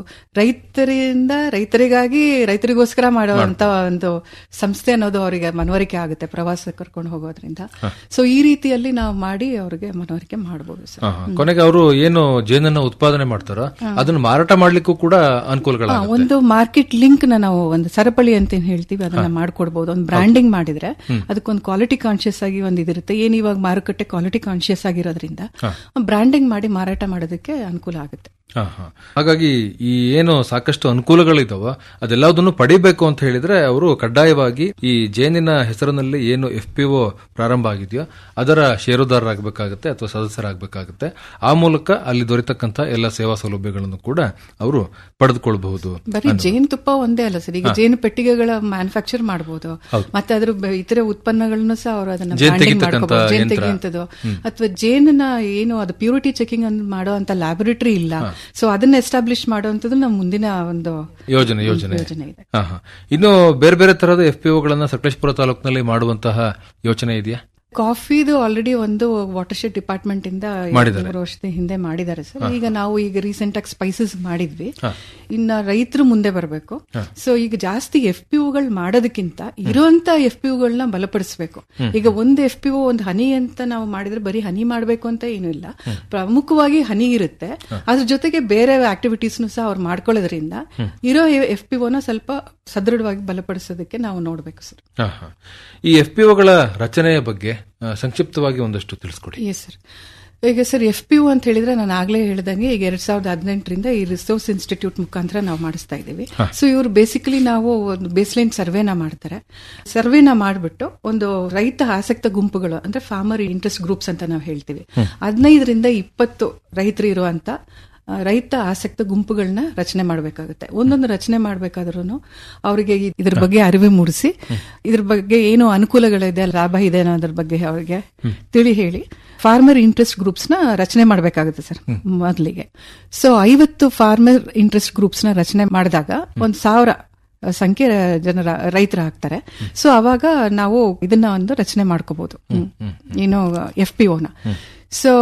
ರೈತರಿಂದ ರೈತರಿಗಾಗಿ ರೈತರಿಗೋಸ್ಕರ ಮಾಡುವಂತ ಒಂದು ಸಂಸ್ಥೆ ಅನ್ನೋದು ಅವರಿಗೆ ಮನವರಿಕೆ ಆಗುತ್ತೆ ಪ್ರವಾಸ ಕರ್ಕೊಂಡು ಹೋಗೋದ್ರಿಂದ ಸೊ ಈ ರೀತಿಯಲ್ಲಿ ನಾವು ಮಾಡಿ ಅವರಿಗೆ ಮನವರಿಕೆ ಮಾಡಬಹುದು ಸರ್ ಹಾ, ಹಾ. ಕೊನೆಗೆ ಅವರು ಏನು ಜೇನನ್ನ ಉತ್ಪಾದನೆ ಮಾಡ್ತಾರೋ ಅದನ್ನ ಮಾರಾಟ ಮಾಡ್ಲಿಕ್ಕೂ ಕೂಡ ಅನುಕೂಲಗಳಾಗುತ್ತೆ ಹಾ, ಒಂದು ಮಾರ್ಕೆಟ್ ಲಿಂಕ್ ನ ನಾವು ಒಂದು ಸರಪಳಿ ಅಂತ ಏನ್ ಹೇಳ್ತೀವಿ ಅದನ್ನ ಮಾಡ್ಕೊಡ್ಬಹುದು ಒಂದು ಬ್ರಾಂಡಿಂಗ್ ಮಾಡಿದ್ರೆ ಅದಕ್ಕೊಂದು ಕ್ವಾಲಿಟಿ ಕಾನ್ಶಿಯಸ್ ಆಗಿ ಒಂದು ಇದಿರುತ್ತೆ ಏನ್ ಇವಾಗ ಮಾರುಕಟ್ಟೆ ಕ್ವಾಲಿಟಿ ಕಾನ್ಶಿಯಸ್ ಆಗಿರೋದ್ರಿಂದ ಬ್ರಾಂಡಿಂಗ್ ಮಾಡಿ ಮಾರಾಟ ಮಾಡೋದಕ್ಕೆ ಅನುಕೂಲ ಆಗುತ್ತೆ ಹಾ, ಹಾ. ಹಾಗಾಗಿ ಈ ಏನು ಸಾಕಷ್ಟು ಅನುಕೂಲಗಳಿದಾವ ಅದೆಲ್ಲದನ್ನು ಪಡಿಬೇಕು ಅಂತ ಹೇಳಿದ್ರೆ ಅವರು ಕಡ್ಡಾಯವಾಗಿ ಈ ಜೇನಿನ ಹೆಸರಿನಲ್ಲಿ ಏನು ಎಫ್ ಪಿ ಒ ಪ್ರಾರಂಭ ಆಗಿದೆಯೋ ಅದರ ಷೇರುದಾರರಾಗಬೇಕಾಗುತ್ತೆ ಅಥವಾ ಸದಸ್ಯರಾಗಬೇಕಾಗುತ್ತೆ ಆ ಮೂಲಕ ಅಲ್ಲಿ ದೊರೆತಕ್ಕಂತ ಎಲ್ಲ ಸೇವಾ ಸೌಲಭ್ಯಗಳನ್ನು ಕೂಡ ಅವರು ಪಡೆದುಕೊಳ್ಬಹುದು ಬರೀ ಜೇನು ತುಪ್ಪ ಒಂದೇ ಅಲ್ಲ ಸರ್ ಈಗ ಜೇನು ಪೆಟ್ಟಿಗೆಗಳ ಮ್ಯಾನುಫ್ಯಾಕ್ಚರ್ ಮಾಡಬಹುದು ಮತ್ತೆ ಅದ್ರ ಬ- ಇತರ ಉತ್ಪನ್ನಗಳನ್ನು ಸಹ ಅವರು ಅದನ್ನ ಜೇನ್ branding ತೆಗಿತಕ್ಕಂಥ ಮಾಡ್ಕೊಬೋದು. ಜೇನ್ ಯಂತ್ರ. ತೆಗೆಯುವಂಥದ್ದು ಅಥವಾ ಜೇನನ್ನ ಏನು ಅದು ಪ್ಯೂರಿಟಿ ಚೆಕಿಂಗ್ ಅನ್ನು ಮಾಡುವಂತ ಲ್ಯಾಬೊರೇಟರಿ ಇಲ್ಲ ಸೊ ಅದನ್ನ ಎಸ್ಟಾಬ್ಲಿಷ್ ಮಾಡುವಂತದ್ದು ನಮ್ಮ ಮುಂದಿನ ಒಂದು ಯೋಜನೆ ಯೋಜನೆ ಯೋಜನೆ ಇದೆ ಹಾ, ಹಾ. ಇನ್ನು ಬೇರೆ ಬೇರೆ ತರಹದ ಎಫ್ ಪಿ ಒಗಳನ್ನ ಸಕಲೇಶ್ಪುರ ತಾಲೂಕಿನಲ್ಲಿ ಮಾಡುವಂತಹ ಯೋಚನೆ ಇದೆಯಾ ಕಾಫಿದು ಆಲ್ರೆಡಿ ಒಂದು ವಾಟರ್ ಶೆಡ್ ಡಿಪಾರ್ಟ್ಮೆಂಟ್ ಇಂದ ಮಾಡಿದ್ದಾರೆ. ಮೂರು ವರ್ಷದ ಹಿಂದೆ ಮಾಡಿದ್ದಾರೆ ಸರ್ ಈಗ ನಾವು ಈಗ ರೀಸೆಂಟ್ ಆಗಿ ಸ್ಪೈಸಸ್ ಮಾಡಿದ್ವಿ ಇನ್ನ ರೈತರು ಮುಂದೆ ಬರಬೇಕು ಸೊ ಈಗ ಜಾಸ್ತಿ ಎಫ್ ಪಿ ಗಳು ಮಾಡೋದಕ್ಕಿಂತ ಇರುವಂತ ಎಫ್ ಪಿ ಗಳನ್ನ ಬಲಪಡಿಸಬೇಕು ಈಗ ಒಂದು ಎಫ್ ಪಿ ಒಂದು ಹನಿ ಅಂತ ನಾವು ಮಾಡಿದ್ರೆ ಬರೀ ಹನಿ ಮಾಡಬೇಕು ಅಂತ ಏನು ಇಲ್ಲ ಪ್ರಮುಖವಾಗಿ ಹನಿ ಇರುತ್ತೆ ಅದ್ರ ಜೊತೆಗೆ ಬೇರೆ ಆಕ್ಟಿವಿಟೀಸ್ನು ಸಹ ಅವ್ರು ಮಾಡ್ಕೊಳ್ಳೋದ್ರಿಂದ ಇರೋ ಎಫ್ ಪಿ ನ ಸ್ವಲ್ಪ ಸದೃಢವಾಗಿ ಬಲಪಡಿಸೋದಕ್ಕೆ ನಾವು ನೋಡ್ಬೇಕು ಸರ್ ಹಾ, ಹಾ. ಈ ಎಫ್ ಪಿ ಒಗಳ ರಚನೆಯ ಬಗ್ಗೆ ಆ, ಸಂಕ್ಷಿಪ್ತವಾಗಿ ಒಂದಷ್ಟು ತಿಳಿಸ್ಕೊಡಿ ಎಸ್ ಸರ್ ಈಗ ಸರ್ ಎಫ್ ಪಿ ಅಂತ ಹೇಳಿದ್ರೆ ನಾನು ಆಗ್ಲೇ ಹೇಳ್ದಂಗೆ ಈಗ ಎರಡ್ ಸಾವಿರದ ಹದಿನೆಂಟರಿಂದ ಈ ರಿಸೋರ್ಸ್ ಇನ್ಸ್ಟಿಟ್ಯೂಟ್ ಮುಖಾಂತರ ನಾವು ಮಾಡಿಸ್ತಾ ಇದ್ದೀವಿ ಸೊ ಇವರು ಬೇಸಿಕಲಿ ನಾವು ಒಂದು ಬೇಸ್ಲೈನ್ ಸರ್ವೆನ ಮಾಡ್ತಾರೆ ಸರ್ವೆನ ಮಾಡ್ಬಿಟ್ಟು ಒಂದು ರೈತ ಆಸಕ್ತ ಗುಂಪುಗಳು ಅಂದ್ರೆ ಫಾರ್ಮರ್ ಇಂಟ್ರೆಸ್ಟ್ ಗ್ರೂಪ್ಸ್ ಅಂತ ನಾವು ಹೇಳ್ತೀವಿ ಹದಿನೈದರಿಂದ ಇಪ್ಪತ್ತು ರೈತರು ಇರುವಂತ ಆ, ರೈತ ಆಸಕ್ತ ಗುಂಪುಗಳನ್ನ ರಚನೆ ಮಾಡಬೇಕಾಗುತ್ತೆ ಒಂದೊಂದು ರಚನೆ ಮಾಡಬೇಕಾದ್ರೂ ಅವರಿಗೆ ಇ- ಇದ್ರ ಬಗ್ಗೆ ಅರಿವು ಮೂಡಿಸಿ ಇದ್ರ ಬಗ್ಗೆ ಏನು ಅನುಕೂಲಗಳಿದೆ ಲಾಭ ಇದೆ ಅನ್ನೋದ್ರ ಬಗ್ಗೆ ಅವರಿಗೆ ತಿಳಿ ಹೇಳಿ ಫಾರ್ಮರ್ ಇಂಟ್ರೆಸ್ಟ್ ಗ್ರೂಪ್ಸ್ ನ ರಚನೆ ಮಾಡಬೇಕಾಗುತ್ತೆ ಸರ್ ಮೊದಲಿಗೆ ಸೊ ಐವತ್ತು ಫಾರ್ಮರ್ ಇಂಟ್ರೆಸ್ಟ್ ಗ್ರೂಪ್ಸ್ ನ ರಚನೆ ಮಾಡಿದಾಗ ಒಂದ್ ಸಾವಿರ ಸಂಖ್ಯೆ ಜನರ ರೈತರ ಆಗ್ತಾರೆ ಸೊ ಅವಾಗ ನಾವು ಇದನ್ನ ಒಂದು ರಚನೆ ಮಾಡ್ಕೋಬಹುದು ಏನು ಎಫ್ ಪಿ ಓನ ಸೊ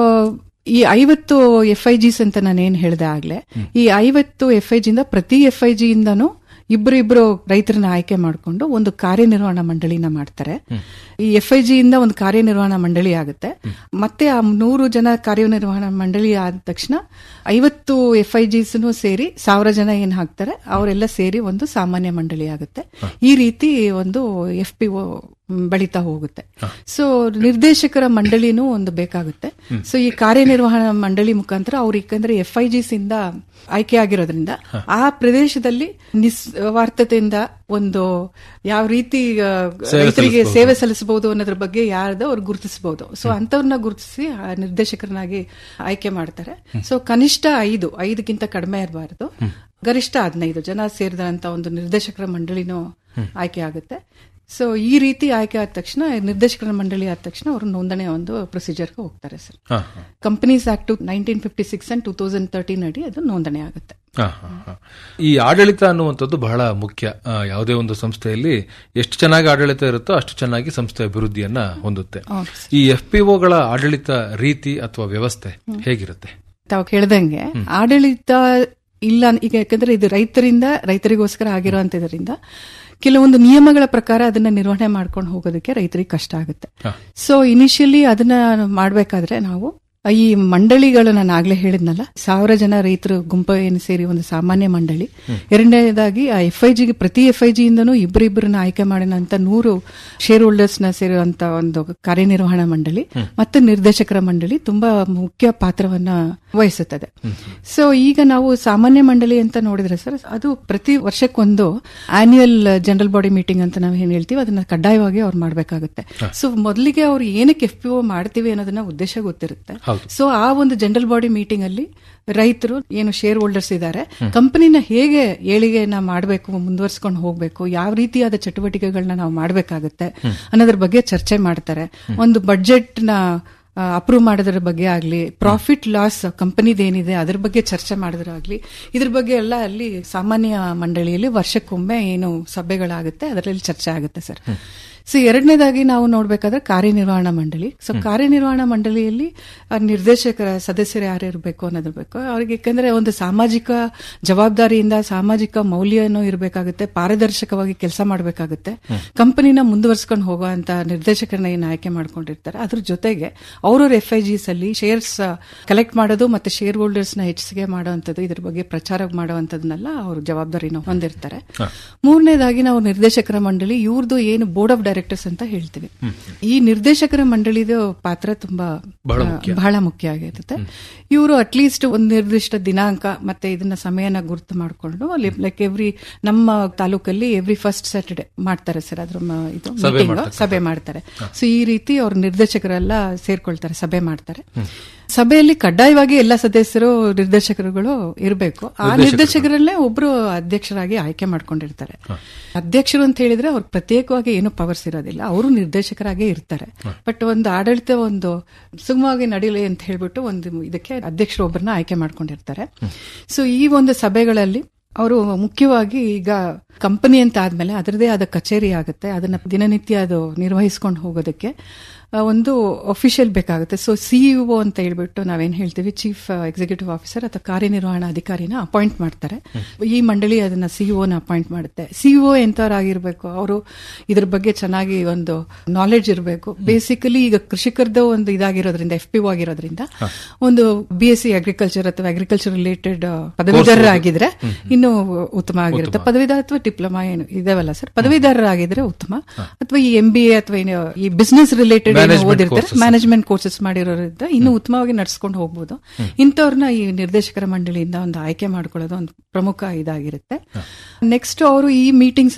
ಈ ಐವತ್ತು ಎಫ್ ಐ ಜಿಸ್ ಅಂತ ನಾನು ಏನ್ ಹೇಳ್ದೆ ಆಗ್ಲೇ ಈ ಐವತ್ತು ಎಫ್ ಐ ಜಿಂದ ಪ್ರತಿ ಎಫ್ ಐ ಜಿ ಇಂದನೂ ಇಬ್ರು ಇಬ್ರು ರೈತರನ್ನ ಆಯ್ಕೆ ಮಾಡಿಕೊಂಡು ಒಂದು ಕಾರ್ಯನಿರ್ವಹಣಾ ಮಂಡಳಿನ ಮಾಡ್ತಾರೆ ಈ ಎಫ್ ಐ ಜಿ ಇಂದ ಒಂದು ಕಾರ್ಯನಿರ್ವಹಣಾ ಮಂಡಳಿ ಆಗುತ್ತೆ ಮತ್ತೆ ಆ ನೂರು ಜನ ಕಾರ್ಯನಿರ್ವಹಣಾ ಮಂಡಳಿ ಆದ ತಕ್ಷಣ ಐವತ್ತು ಎಫ್ ಐ ಜಿಸ್ ಸೇರಿ ಸಾವಿರ ಜನ ಏನ್ ಹಾಕ್ತಾರೆ ಅವರೆಲ್ಲ ಸೇರಿ ಒಂದು ಸಾಮಾನ್ಯ ಮಂಡಳಿ ಆಗುತ್ತೆ ಈ ರೀತಿ ಒಂದು ಎಫ್ ಪಿ ಒ ಬೆಳೀತಾ ಹೋಗುತ್ತೆ ಸೊ ನಿರ್ದೇಶಕರ ಮಂಡಳಿನೂ ಒಂದು ಬೇಕಾಗುತ್ತೆ ಸೊ ಈ ಕಾರ್ಯನಿರ್ವಹಣಾ ಮಂಡಳಿ ಮುಖಾಂತರ ಅವ್ರು ಯಾಕಂದ್ರೆ ಎಫ್ ಐ ಜಿಸ್ ಇಂದ ಆಯ್ಕೆ ಆಗಿರೋದ್ರಿಂದ ಆ ಪ್ರದೇಶದಲ್ಲಿ ನಿಸ್ವಾರ್ಥತೆಯಿಂದ ಒಂದು ಯಾವ ರೀತಿ ಆ, ರೈತರಿಗೆ ಸೇವೆ ಸಲ್ಲಿಸಬಹುದು ಅನ್ನೋದ್ರ ಬಗ್ಗೆ ಯಾರ್ದು ಅವ್ರು ಗುರುತಿಸಬಹುದು ಸೊ ಅಂತವ್ರನ್ನ ಗುರುತಿಸಿ ಆ ನಿರ್ದೇಶಕರನ್ನಾಗಿ ಆಯ್ಕೆ ಮಾಡ್ತಾರೆ ಸೊ ಕನಿಷ್ಠ ಐದು ಐದಕ್ಕಿಂತ ಕಡಿಮೆ ಇರಬಾರದು ಗರಿಷ್ಠ ಹದಿನೈದು ಜನ ಸೇರಿದಂತ ಒಂದು ನಿರ್ದೇಶಕರ ಮಂಡಳಿನೂ ಆಯ್ಕೆ ಆಗುತ್ತೆ ಸೊ ಈ ರೀತಿ ಆಯ್ಕೆ ಆದ ತಕ್ಷಣ ನಿರ್ದೇಶಕರ ಮಂಡಳಿ ಆದ ತಕ್ಷಣ ಅವರು ನೋಂದಣಿ ಒಂದು ಪ್ರೊಸೀಜರ್ಗೆ ಹೋಗ್ತಾರೆ ಸರ್ ಹಾ, ಹಾ. Companies act nineteen fifty six and two thousand thirteen ಅಡಿ ಅದು ನೋಂದಣಿ ಆಗುತ್ತೆ ಹಾ, ಹಾ, ಹಾ. ಈ ಆಡಳಿತ ಅನ್ನುವಂಥದ್ದು ಬಹಳ ಮುಖ್ಯ ಆ, ಯಾವುದೇ ಒಂದು ಸಂಸ್ಥೆಯಲ್ಲಿ ಎಷ್ಟು ಚೆನ್ನಾಗಿ ಆಡಳಿತ ಇರುತ್ತೋ ಅಷ್ಟು ಚೆನ್ನಾಗಿ ಸಂಸ್ಥೆ ಅಭಿವೃದ್ಧಿಯನ್ನ ಹೊಂದುತ್ತೆ ಈ ಎಫ್ ಪಿ ಒಗಳ ಆಡಳಿತ ರೀತಿ ಅಥವಾ ವ್ಯವಸ್ಥೆ ಹೇಗಿರುತ್ತೆ ತಾವು ಕೇಳ್ದಂಗೆ ಆಡಳಿತ ಇಲ್ಲ ಈಗ ಯಾಕಂದ್ರೆ ಇದು ರೈತರಿಂದ ರೈತರಿಗೋಸ್ಕರ ಆಗಿರುವಂತದ್ರಿಂದ ಕೆಲವೊಂದು ನಿಯಮಗಳ ಪ್ರಕಾರ ಅದನ್ನ ನಿರ್ವಹಣೆ ಮಾಡ್ಕೊಂಡು ಹೋಗೋದಕ್ಕೆ ರೈತರಿಗೆ ಕಷ್ಟ ಆಗುತ್ತೆ ಸೊ ಇನಿಷಿಯಲಿ ಅದನ್ನ ಮಾಡ್ಬೇಕಾದ್ರೆ ನಾವು ಈ ಮಂಡಳಿಗಳು ನಾನು ಆಗ್ಲೇ ಹೇಳಿದ್ನಲ್ಲ ಸಾವಿರ ಜನ ರೈತರು ಗುಂಪು ಏನು ಸೇರಿ ಒಂದು ಸಾಮಾನ್ಯ ಮಂಡಳಿ ಎರಡನೇದಾಗಿ ಆ ಎಫ್ ಐ ಜಿಗೆ ಪ್ರತಿ ಎಫ್ ಐ ಜಿಯಿಂದನೂ ಇಬ್ಬರಿಬ್ಬರನ್ನ ಆಯ್ಕೆ ಮಾಡಿದಂತ ನೂರು ಶೇರ್ ಹೋಲ್ಡರ್ಸ್ ನ ಸೇರುವಂತ ಒಂದು ಕಾರ್ಯನಿರ್ವಹಣಾ ಮಂಡಳಿ ಮತ್ತು ನಿರ್ದೇಶಕರ ಮಂಡಳಿ ತುಂಬಾ ಮುಖ್ಯ ಪಾತ್ರವನ್ನ ವಹಿಸುತ್ತದೆ ಸೊ ಈಗ ನಾವು ಸಾಮಾನ್ಯ ಮಂಡಳಿ ಅಂತ ನೋಡಿದ್ರೆ ಸರ್ ಅದು ಪ್ರತಿ ವರ್ಷಕ್ಕೊಂದು ಆನ್ಯುಯಲ್ ಜನರಲ್ ಬಾಡಿ ಮೀಟಿಂಗ್ ಅಂತ ನಾವು ಏನ್ ಹೇಳ್ತೀವಿ ಅದನ್ನ ಕಡ್ಡಾಯವಾಗಿ ಅವ್ರು ಮಾಡ್ಬೇಕಾಗುತ್ತೆ ಸೊ ಮೊದಲಿಗೆ ಅವ್ರು ಏನಕ್ಕೆ ಎಫ್ ಪಿ ಒ ಮಾಡ್ತೀವಿ ಅನ್ನೋದನ್ನ ಉದ್ದೇಶ ಗೊತ್ತಿರುತ್ತೆ ಸೊ ಆ ಒಂದು ಜನರಲ್ ಬಾಡಿ ಮೀಟಿಂಗ್ ಅಲ್ಲಿ ರೈತರು ಏನು ಶೇರ್ ಹೋಲ್ಡರ್ಸ್ ಇದ್ದಾರೆ ಕಂಪನಿನ ಹೇಗೆ ಏಳಿಗೆಯನ್ನ ಮಾಡಬೇಕು ಮುಂದುವರ್ಸ್ಕೊಂಡು ಹೋಗ್ಬೇಕು ಯಾವ ರೀತಿಯಾದ ಚಟುವಟಿಕೆಗಳನ್ನ ನಾವು ಮಾಡಬೇಕಾಗುತ್ತೆ ಅನ್ನೋದ್ರ ಬಗ್ಗೆ ಚರ್ಚೆ ಮಾಡ್ತಾರೆ ಒಂದು ಬಡ್ಜೆಟ್ ನ ಅಪ್ರೂವ್ ಮಾಡೋದ್ರ ಬಗ್ಗೆ ಆಗ್ಲಿ ಪ್ರಾಫಿಟ್ ಲಾಸ್ ಕಂಪನಿದೇನಿದೆ ಅದ್ರ ಬಗ್ಗೆ ಚರ್ಚೆ ಮಾಡೋದ್ರಾಗ್ಲಿ ಇದ್ರ ಬಗ್ಗೆ ಎಲ್ಲ ಅಲ್ಲಿ ಸಾಮಾನ್ಯ ಮಂಡಳಿಯಲ್ಲಿ ವರ್ಷಕ್ಕೊಮ್ಮೆ ಏನು ಸಭೆಗಳಾಗುತ್ತೆ ಅದರಲ್ಲಿ ಚರ್ಚೆ ಆಗುತ್ತೆ ಸರ್ ಸೊ ಎರಡನೇದಾಗಿ ನಾವು ನೋಡ್ಬೇಕಾದ್ರೆ ಕಾರ್ಯನಿರ್ವಹಣಾ ಮಂಡಳಿ ಸೊ ಕಾರ್ಯನಿರ್ವಹಣಾ ಮಂಡಳಿಯಲ್ಲಿ ಆ ನಿರ್ದೇಶಕರ ಸದಸ್ಯರು ಯಾರು ಇರಬೇಕು ಅನ್ನೋದ್ರ ಬೇಕು ಅವ್ರಿಗೆ ಯಾಕಂದ್ರೆ ಒಂದು ಸಾಮಾಜಿಕ ಜವಾಬ್ದಾರಿಯಿಂದ ಸಾಮಾಜಿಕ ಮೌಲ್ಯನೂ ಇರಬೇಕಾಗುತ್ತೆ ಪಾರದರ್ಶಕವಾಗಿ ಕೆಲಸ ಮಾಡಬೇಕಾಗುತ್ತೆ ಕಂಪನಿನ ಮುಂದುವರ್ಸ್ಕೊಂಡು ಹೋಗುವಂತ ನಿರ್ದೇಶಕರನ್ನ ಏನು ಆಯ್ಕೆ ಮಾಡ್ಕೊಂಡಿರ್ತಾರೆ ಅದ್ರ ಜೊತೆಗೆ ಅವ್ರವ್ರ ಎಫ್ ಐ ಜಿಸ್ ಅಲ್ಲಿ ಶೇರ್ಸ್ ಕಲೆಕ್ಟ್ ಮಾಡೋದು ಮತ್ತೆ ಶೇರ್ ಹೋಲ್ಡರ್ಸ್ ನ ಹೆಚ್ಚಿಗೆ ಮಾಡುವಂತದ್ದು ಇದ್ರ ಬಗ್ಗೆ ಪ್ರಚಾರ ಮಾಡುವಂತದನ್ನೆಲ್ಲ ಅವರು ಜವಾಬ್ದಾರಿನ ಹೊಂದಿರ್ತಾರೆ ಮೂರನೇದಾಗಿ ನಾವು ನಿರ್ದೇಶಕರ ಮಂಡಳಿ ಇವ್ರದ್ದು ಏನು ಬೋರ್ಡ್ ಆಫ್ ಡೈರೆಕ್ಟರ್ಸ್ ಅಂತ ಹೇಳ್ತೀವಿ ಈ ನಿರ್ದೇಶಕರ ಮಂಡಳಿದು ಪಾತ್ರ ತುಂಬಾ ಬಹಳ ಆ, ಬಹಳ ಮುಖ್ಯ ಆಗಿರುತ್ತೆ ಇವರು ಅಟ್ಲೀಸ್ಟ್ ಒಂದು ನಿರ್ದಿಷ್ಟ ದಿನಾಂಕ ಮತ್ತೆ ಇದನ್ನ ಸಮಯನ ಗುರುತು ಮಾಡಿಕೊಂಡು ಅಲ್ಲಿ ಲೈಕ್ ಎವ್ರಿ ನಮ್ಮ ತಾಲೂಕಲ್ಲಿ ಎವ್ರಿ ಫಸ್ಟ್ ಸ್ಯಾಟರ್ಡೆ ಮಾಡ್ತಾರೆ ಸರ್ ಅದ್ರ ಮ- ಇದು ಮೀಟಿಂಗ್ ಸಭೆ ಮಾಡ್ತಾರೆ ಸೊ ಈ ರೀತಿ ಅವ್ರ ನಿರ್ದೇಶಕರೆಲ್ಲ ಸೇರ್ಕೊಳ್ತಾರೆ ಸಭೆ ಮಾಡ್ತಾರೆ ಸಭೆಯಲ್ಲಿ ಕಡ್ಡಾಯವಾಗಿ ಎಲ್ಲ ಸದಸ್ಯರು ನಿರ್ದೇಶಕರುಗಳು ಇರಬೇಕು ಆ ನಿರ್ದೇಶಕರಲ್ಲೇ ಒಬ್ರು ಅಧ್ಯಕ್ಷರಾಗಿ ಆಯ್ಕೆ ಮಾಡ್ಕೊಂಡಿರ್ತಾರೆ ಅಧ್ಯಕ್ಷರು ಅಂತ ಹೇಳಿದ್ರೆ ಅವ್ರು ಪ್ರತ್ಯೇಕವಾಗಿ ಏನು ಪವರ್ಸ್ ಇರೋದಿಲ್ಲ ಅವರು ನಿರ್ದೇಶಕರಾಗೇ ಇರ್ತಾರೆ ಬಟ್ ಒಂದು ಆಡಳಿತ ಒಂದು ಸುಗಮವಾಗಿ ನಡೀಲಿ ಅಂತ ಹೇಳ್ಬಿಟ್ಟು ಒಂದು ಇದಕ್ಕೆ ಅಧ್ಯಕ್ಷರು ಒಬ್ಬರನ್ನ ಆಯ್ಕೆ ಮಾಡ್ಕೊಂಡಿರ್ತಾರೆ ಸೊ ಈ ಒಂದು ಸಭೆಗಳಲ್ಲಿ ಅವರು ಮುಖ್ಯವಾಗಿ ಈಗ ಕಂಪನಿ ಅಂತ ಆದ್ಮೇಲೆ ಅದರದೇ ಆದ ಕಚೇರಿ ಆಗುತ್ತೆ ಅದನ್ನ ದಿನನಿತ್ಯ ಅದು ನಿರ್ವಹಿಸ್ಕೊಂಡು ಹೋಗೋದಕ್ಕೆ ಆ, ಒಂದು ಅಫಿಷಿಯಲ್ ಬೇಕಾಗುತ್ತೆ ಸೊ ಸಿಇಒ ಅಂತ ಹೇಳ್ಬಿಟ್ಟು ನಾವೇನ್ ಹೇಳ್ತೀವಿ ಚೀಫ್ ಎಕ್ಸಿಕ್ಯೂಟಿವ್ ಆಫೀಸರ್ ಅಥವಾ ಕಾರ್ಯನಿರ್ವಹಣಾ ಅಧಿಕಾರಿನ ಅಪಾಯಿಂಟ್ ಮಾಡ್ತಾರೆ ಈ ಮಂಡಳಿ ಅದನ್ನ ಸಿಇಒ ನ ಅಪಾಯಿಂಟ್ ಮಾಡುತ್ತೆ ಸಿಇಒ ಎಂತವರಾಗಿರ್ಬೇಕು ಅವರು ಇದ್ರ ಬಗ್ಗೆ ಚೆನ್ನಾಗಿ ಒಂದು ನಾಲೆಡ್ಜ್ ಇರಬೇಕು ಬೇಸಿಕಲಿ ಈಗ ಕೃಷಿಕರದ್ದು ಒಂದು ಇದಾಗಿರೋದ್ರಿಂದ ಎಫ್ ಪಿ ಆಗಿರೋದ್ರಿಂದ ಒಂದು ಬಿ ಎಸ್ ಸಿ ಅಗ್ರಿಕಲ್ಚರ್ ಅಥವಾ ಅಗ್ರಿಕಲ್ಚರ್ ರಿಲೇಟೆಡ್ ಪದವೀಧರರಾಗಿದ್ರೆ ಇನ್ನೂ ಉತ್ತಮ ಆಗಿರುತ್ತೆ ಪದವೀಧರ ಅಥವಾ ಡಿಪ್ಲೊಮಾ ಏನು ಇದಾವಲ್ಲ ಸರ್ ಪದವೀಧರರಾಗಿದ್ರೆ ಉತ್ತಮ ಅಥವಾ ಈ ಎಂ ಬಿ ಎ ಅಥವಾ ಏನು ಈ ಬಿಸ್ನೆಸ್ ರಿಲೇಟೆಡ್ ಓದಿರ್ತಾರೆ ಮ್ಯಾನೇಜ್ಮೆಂಟ್ ಕೋರ್ಸಸ್ ಮಾಡಿರೋದ್ರಿಂದ ಇನ್ನೂ ಉತ್ತಮವಾಗಿ ನಡ್ಸ್ಕೊಂಡು ಹೋಗ್ಬೋದು ಇಂಥವ್ರನ್ನ ಈ ನಿರ್ದೇಶಕರ ಮಂಡಳಿಯಿಂದ ಒಂದು ಆಯ್ಕೆ ಮಾಡ್ಕೊಳ್ಳೋದು ಒಂದು ಪ್ರಮುಖ ಇದಾಗಿರುತ್ತೆ ನೆಕ್ಸ್ಟ್ ಅವರು ಈ ಮೀಟಿಂಗ್ಸ್ ಅಲ್ಲಿ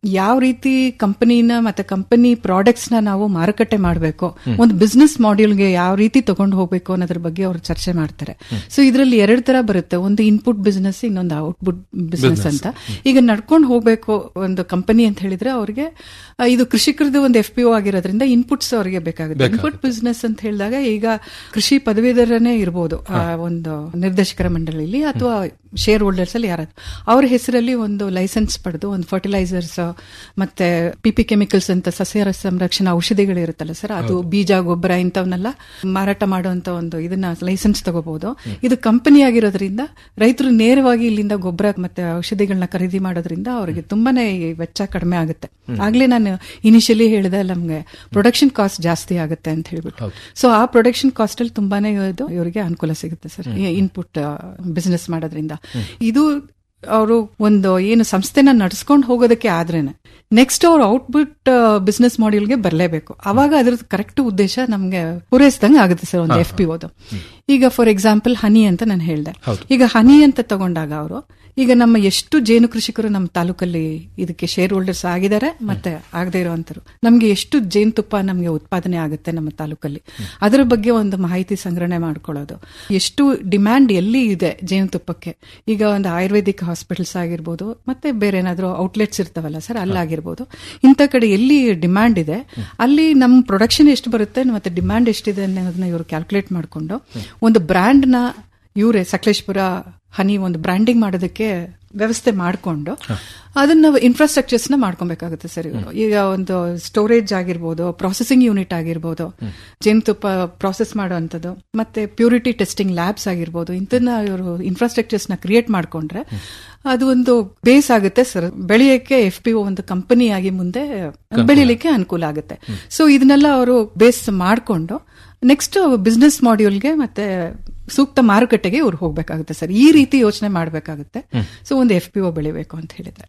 ಯಾವ ರೀತಿ ಕಂಪನಿನ ಮತ್ತೆ ಕಂಪನಿ ಪ್ರಾಡಕ್ಟ್ಸ್ ನ ನಾವು ಮಾರುಕಟ್ಟೆ ಮಾಡಬೇಕು ಒಂದು ಬಿಸ್ನೆಸ್ ಮಾಡ್ಯೂಲ್ಗೆ ಯಾವ ರೀತಿ ತಗೊಂಡು ಹೋಗ್ಬೇಕು ಅನ್ನೋದ್ರ ಬಗ್ಗೆ ಅವರು ಚರ್ಚೆ ಮಾಡ್ತಾರೆ ಸೊ ಇದರಲ್ಲಿ ಎರಡು ತರ ಬರುತ್ತೆ ಒಂದು ಇನ್ಪುಟ್ ಬಿಸ್ನೆಸ್ ಇನ್ನೊಂದು ಔಟ್ಪುಟ್ ಬಿಸ್ನೆಸ್ ಅಂತ ಈಗ ನಡ್ಕೊಂಡು ಹೋಗ್ಬೇಕು ಒಂದು ಕಂಪನಿ ಅಂತ ಹೇಳಿದ್ರೆ ಅವ್ರಿಗೆ ಆ, ಇದು ಕೃಷಿಕರದ್ದು ಒಂದು ಎಫ್ ಪಿ ಒ ಆಗಿರೋದ್ರಿಂದ ಇನ್ಪುಟ್ಸ್ ಅವರಿಗೆ ಬೇಕಾಗುತ್ತೆ ಇನ್ಪುಟ್ ಬಿಸ್ನೆಸ್ ಅಂತ ಹೇಳಿದಾಗ ಈಗ ಕೃಷಿ ಪದವೀಧರನೇ ಇರಬಹುದು ಆ ಒಂದು ನಿರ್ದೇಶಕರ ಮಂಡಳಿಲಿ ಅಥವಾ ಶೇರ್ ಹೋಲ್ಡರ್ಸ್ ಅಲ್ಲಿ ಯಾರಾದ್ರು ಅವ್ರ ಹೆಸರಲ್ಲಿ ಒಂದು ಲೈಸೆನ್ಸ್ ಪಡೆದು ಒಂದು ಫರ್ಟಿಲೈಸರ್ಸ್ ಮತ್ತೆ ಪಿಪಿ ಕೆಮಿಕಲ್ಸ್ ಅಂತ ಸಸ್ಯ ಸಂರಕ್ಷಣಾ ಔಷಧಿಗಳು ಇರುತ್ತಲ್ಲ ಸರ್ ಅದು ಬೀಜ ಗೊಬ್ಬರ ಇಂಥವನ್ನೆಲ್ಲ ಮಾರಾಟ ಮಾಡುವಂತ ಒಂದು ಇದನ್ನ ಲೈಸೆನ್ಸ್ ತಗೋಬಹುದು ಇದು ಕಂಪನಿ ಆಗಿರೋದ್ರಿಂದ ರೈತರು ನೇರವಾಗಿ ಇಲ್ಲಿಂದ ಗೊಬ್ಬರ ಮತ್ತೆ ಔಷಧಿಗಳನ್ನ ಖರೀದಿ ಮಾಡೋದ್ರಿಂದ ಅವರಿಗೆ ತುಂಬಾನೇ ಈ ವೆಚ್ಚ ಕಡಿಮೆ ಆಗುತ್ತೆ ಆಗ್ಲೇ ನಾನು ಇನಿಷಿಯಲಿ ಹೇಳಿದೆ ನಮ್ಗೆ ಪ್ರೊಡಕ್ಷನ್ ಕಾಸ್ಟ್ ಜಾಸ್ತಿ ಆಗುತ್ತೆ ಅಂತ ಹೇಳ್ಬಿಟ್ಟು ಸೊ ಆ ಪ್ರೊಡಕ್ಷನ್ ಕಾಸ್ಟ್ ಅಲ್ಲಿ ತುಂಬಾನೇ ಇದು ಇವರಿಗೆ ಅನುಕೂಲ ಸಿಗುತ್ತೆ ಸರ್ ಇನ್ಪುಟ್ ಬಿಸ್ನೆಸ್ ಮಾಡೋದ್ರಿಂದ ಇದು ಅವರು ಒಂದು ಏನು ಸಂಸ್ಥೆನ ನಡ್ಸ್ಕೊಂಡು ಹೋಗೋದಕ್ಕೆ ಆದ್ರೇನೆ ನೆಕ್ಸ್ಟ್ ಅವ್ರು ಔಟ್ಪುಟ್ ಬಿಸ್ನೆಸ್ ಮಾಡ್ಯೂಲ್ಗೆ ಬರಲೇಬೇಕು ಅವಾಗ ಅದ್ರದ್ದು ಕರೆಕ್ಟ್ ಉದ್ದೇಶ ನಮ್ಗೆ ಪೂರೈಸಿದಂಗೆ ಆಗುತ್ತೆ ಸರ್ ಒಂದು ಎಫ್ ಪಿ ಓದು ಈಗ ಫಾರ್ ಎಕ್ಸಾಂಪಲ್ ಹನಿ ಅಂತ ನಾನು ಹೇಳ್ದೆ ಈಗ ಹನಿ ಅಂತ ತಗೊಂಡಾಗ ಅವರು ಈಗ ನಮ್ಮ ಎಷ್ಟು ಜೇನು ಕೃಷಿಕರು ನಮ್ಮ ತಾಲೂಕಲ್ಲಿ ಇದಕ್ಕೆ ಶೇರ್ ಹೋಲ್ಡರ್ಸ್ ಆಗಿದ್ದಾರೆ ಮತ್ತೆ ಆಗದೆ ಇರುವಂತರು ನಮ್ಗೆ ಎಷ್ಟು ಜೇನುತುಪ್ಪ ನಮ್ಗೆ ಉತ್ಪಾದನೆ ಆಗುತ್ತೆ ನಮ್ಮ ತಾಲೂಕಲ್ಲಿ ಅದರ ಬಗ್ಗೆ ಒಂದು ಮಾಹಿತಿ ಸಂಗ್ರಹಣೆ ಮಾಡ್ಕೊಳ್ಳೋದು ಎಷ್ಟು ಡಿಮ್ಯಾಂಡ್ ಎಲ್ಲಿ ಇದೆ ಜೇನುತುಪ್ಪಕ್ಕೆ ಈಗ ಒಂದು ಆಯುರ್ವೇದಿಕ್ ಹಾಸ್ಪಿಟಲ್ಸ್ ಆಗಿರ್ಬೋದು ಮತ್ತೆ ಬೇರೆ ಏನಾದ್ರು ಔಟ್ಲೆಟ್ಸ್ ಇರ್ತಾವಲ್ಲ ಸರ್ ಅಲ್ಲಾಗಿರ್ಬೋದು ಇಂಥ ಕಡೆ ಎಲ್ಲಿ ಡಿಮ್ಯಾಂಡ್ ಇದೆ ಅಲ್ಲಿ ನಮ್ಮ ಪ್ರೊಡಕ್ಷನ್ ಎಷ್ಟು ಬರುತ್ತೆ ಮತ್ತೆ ಡಿಮ್ಯಾಂಡ್ ಎಷ್ಟಿದೆ ಅನ್ನೋದನ್ನ ಇವರು ಕ್ಯಾಲ್ಕುಲೇಟ್ ಮಾಡಿಕೊಂಡು ಒಂದು ಬ್ರ್ಯಾಂಡ್ ನ ಇವರೇ ಸಕಲೇಶ್ಪುರ ಹನಿ ಒಂದು ಬ್ರ್ಯಾಂಡಿಂಗ್ ಮಾಡೋದಕ್ಕೆ ವ್ಯವಸ್ಥೆ ಮಾಡಿಕೊಂಡು ಅದನ್ನ ಇನ್ಫ್ರಾಸ್ಟ್ರಕ್ಚರ್ಸ್ ನ ಮಾಡ್ಕೊಬೇಕಾಗುತ್ತೆ ಸರ್ ಇವರು ಈಗ ಒಂದು ಸ್ಟೋರೇಜ್ ಆಗಿರ್ಬೋದು ಪ್ರೊಸೆಸಿಂಗ್ ಯೂನಿಟ್ ಆಗಿರ್ಬೋದು ಜೇನುತುಪ್ಪ ಪ್ರಾಸೆಸ್ ಮಾಡುವಂಥದ್ದು ಮತ್ತೆ ಪ್ಯೂರಿಟಿ ಟೆಸ್ಟಿಂಗ್ ಲ್ಯಾಬ್ಸ್ ಆಗಿರ್ಬೋದು ಇಂಥನ್ನ ಇವರು ಇನ್ಫ್ರಾಸ್ಟ್ರಕ್ಚರ್ಸ್ ನ ಕ್ರಿಯೇಟ್ ಮಾಡ್ಕೊಂಡ್ರೆ ಅದು ಒಂದು ಬೇಸ್ ಆಗುತ್ತೆ ಸರ್ ಬೆಳೆಯಕ್ಕೆ ಎಫ್ ಪಿ ಒಂದು ಕಂಪನಿ ಆಗಿ ಮುಂದೆ ಬೆಳಿಲಿಕ್ಕೆ ಅನುಕೂಲ ಆಗುತ್ತೆ ಸೊ ಇದನ್ನೆಲ್ಲ ಅವರು ಬೇಸ್ ಮಾಡಿಕೊಂಡು ನೆಕ್ಸ್ಟ್ ಬಿಸ್ನೆಸ್ ಮಾಡ್ಯೂಲ್ಗೆ ಮತ್ತೆ ಸೂಕ್ತ ಮಾರುಕಟ್ಟೆಗೆ ಇವ್ರು ಹೋಗ್ಬೇಕಾಗುತ್ತೆ ಸರ್ ಈ ರೀತಿ ಯೋಚನೆ ಮಾಡಬೇಕಾಗುತ್ತೆ ಸೊ ಒಂದು ಎಫ್ ಪಿ ಒ ಬೆಳಿಬೇಕು ಅಂತ ಹೇಳಿದ್ರೆ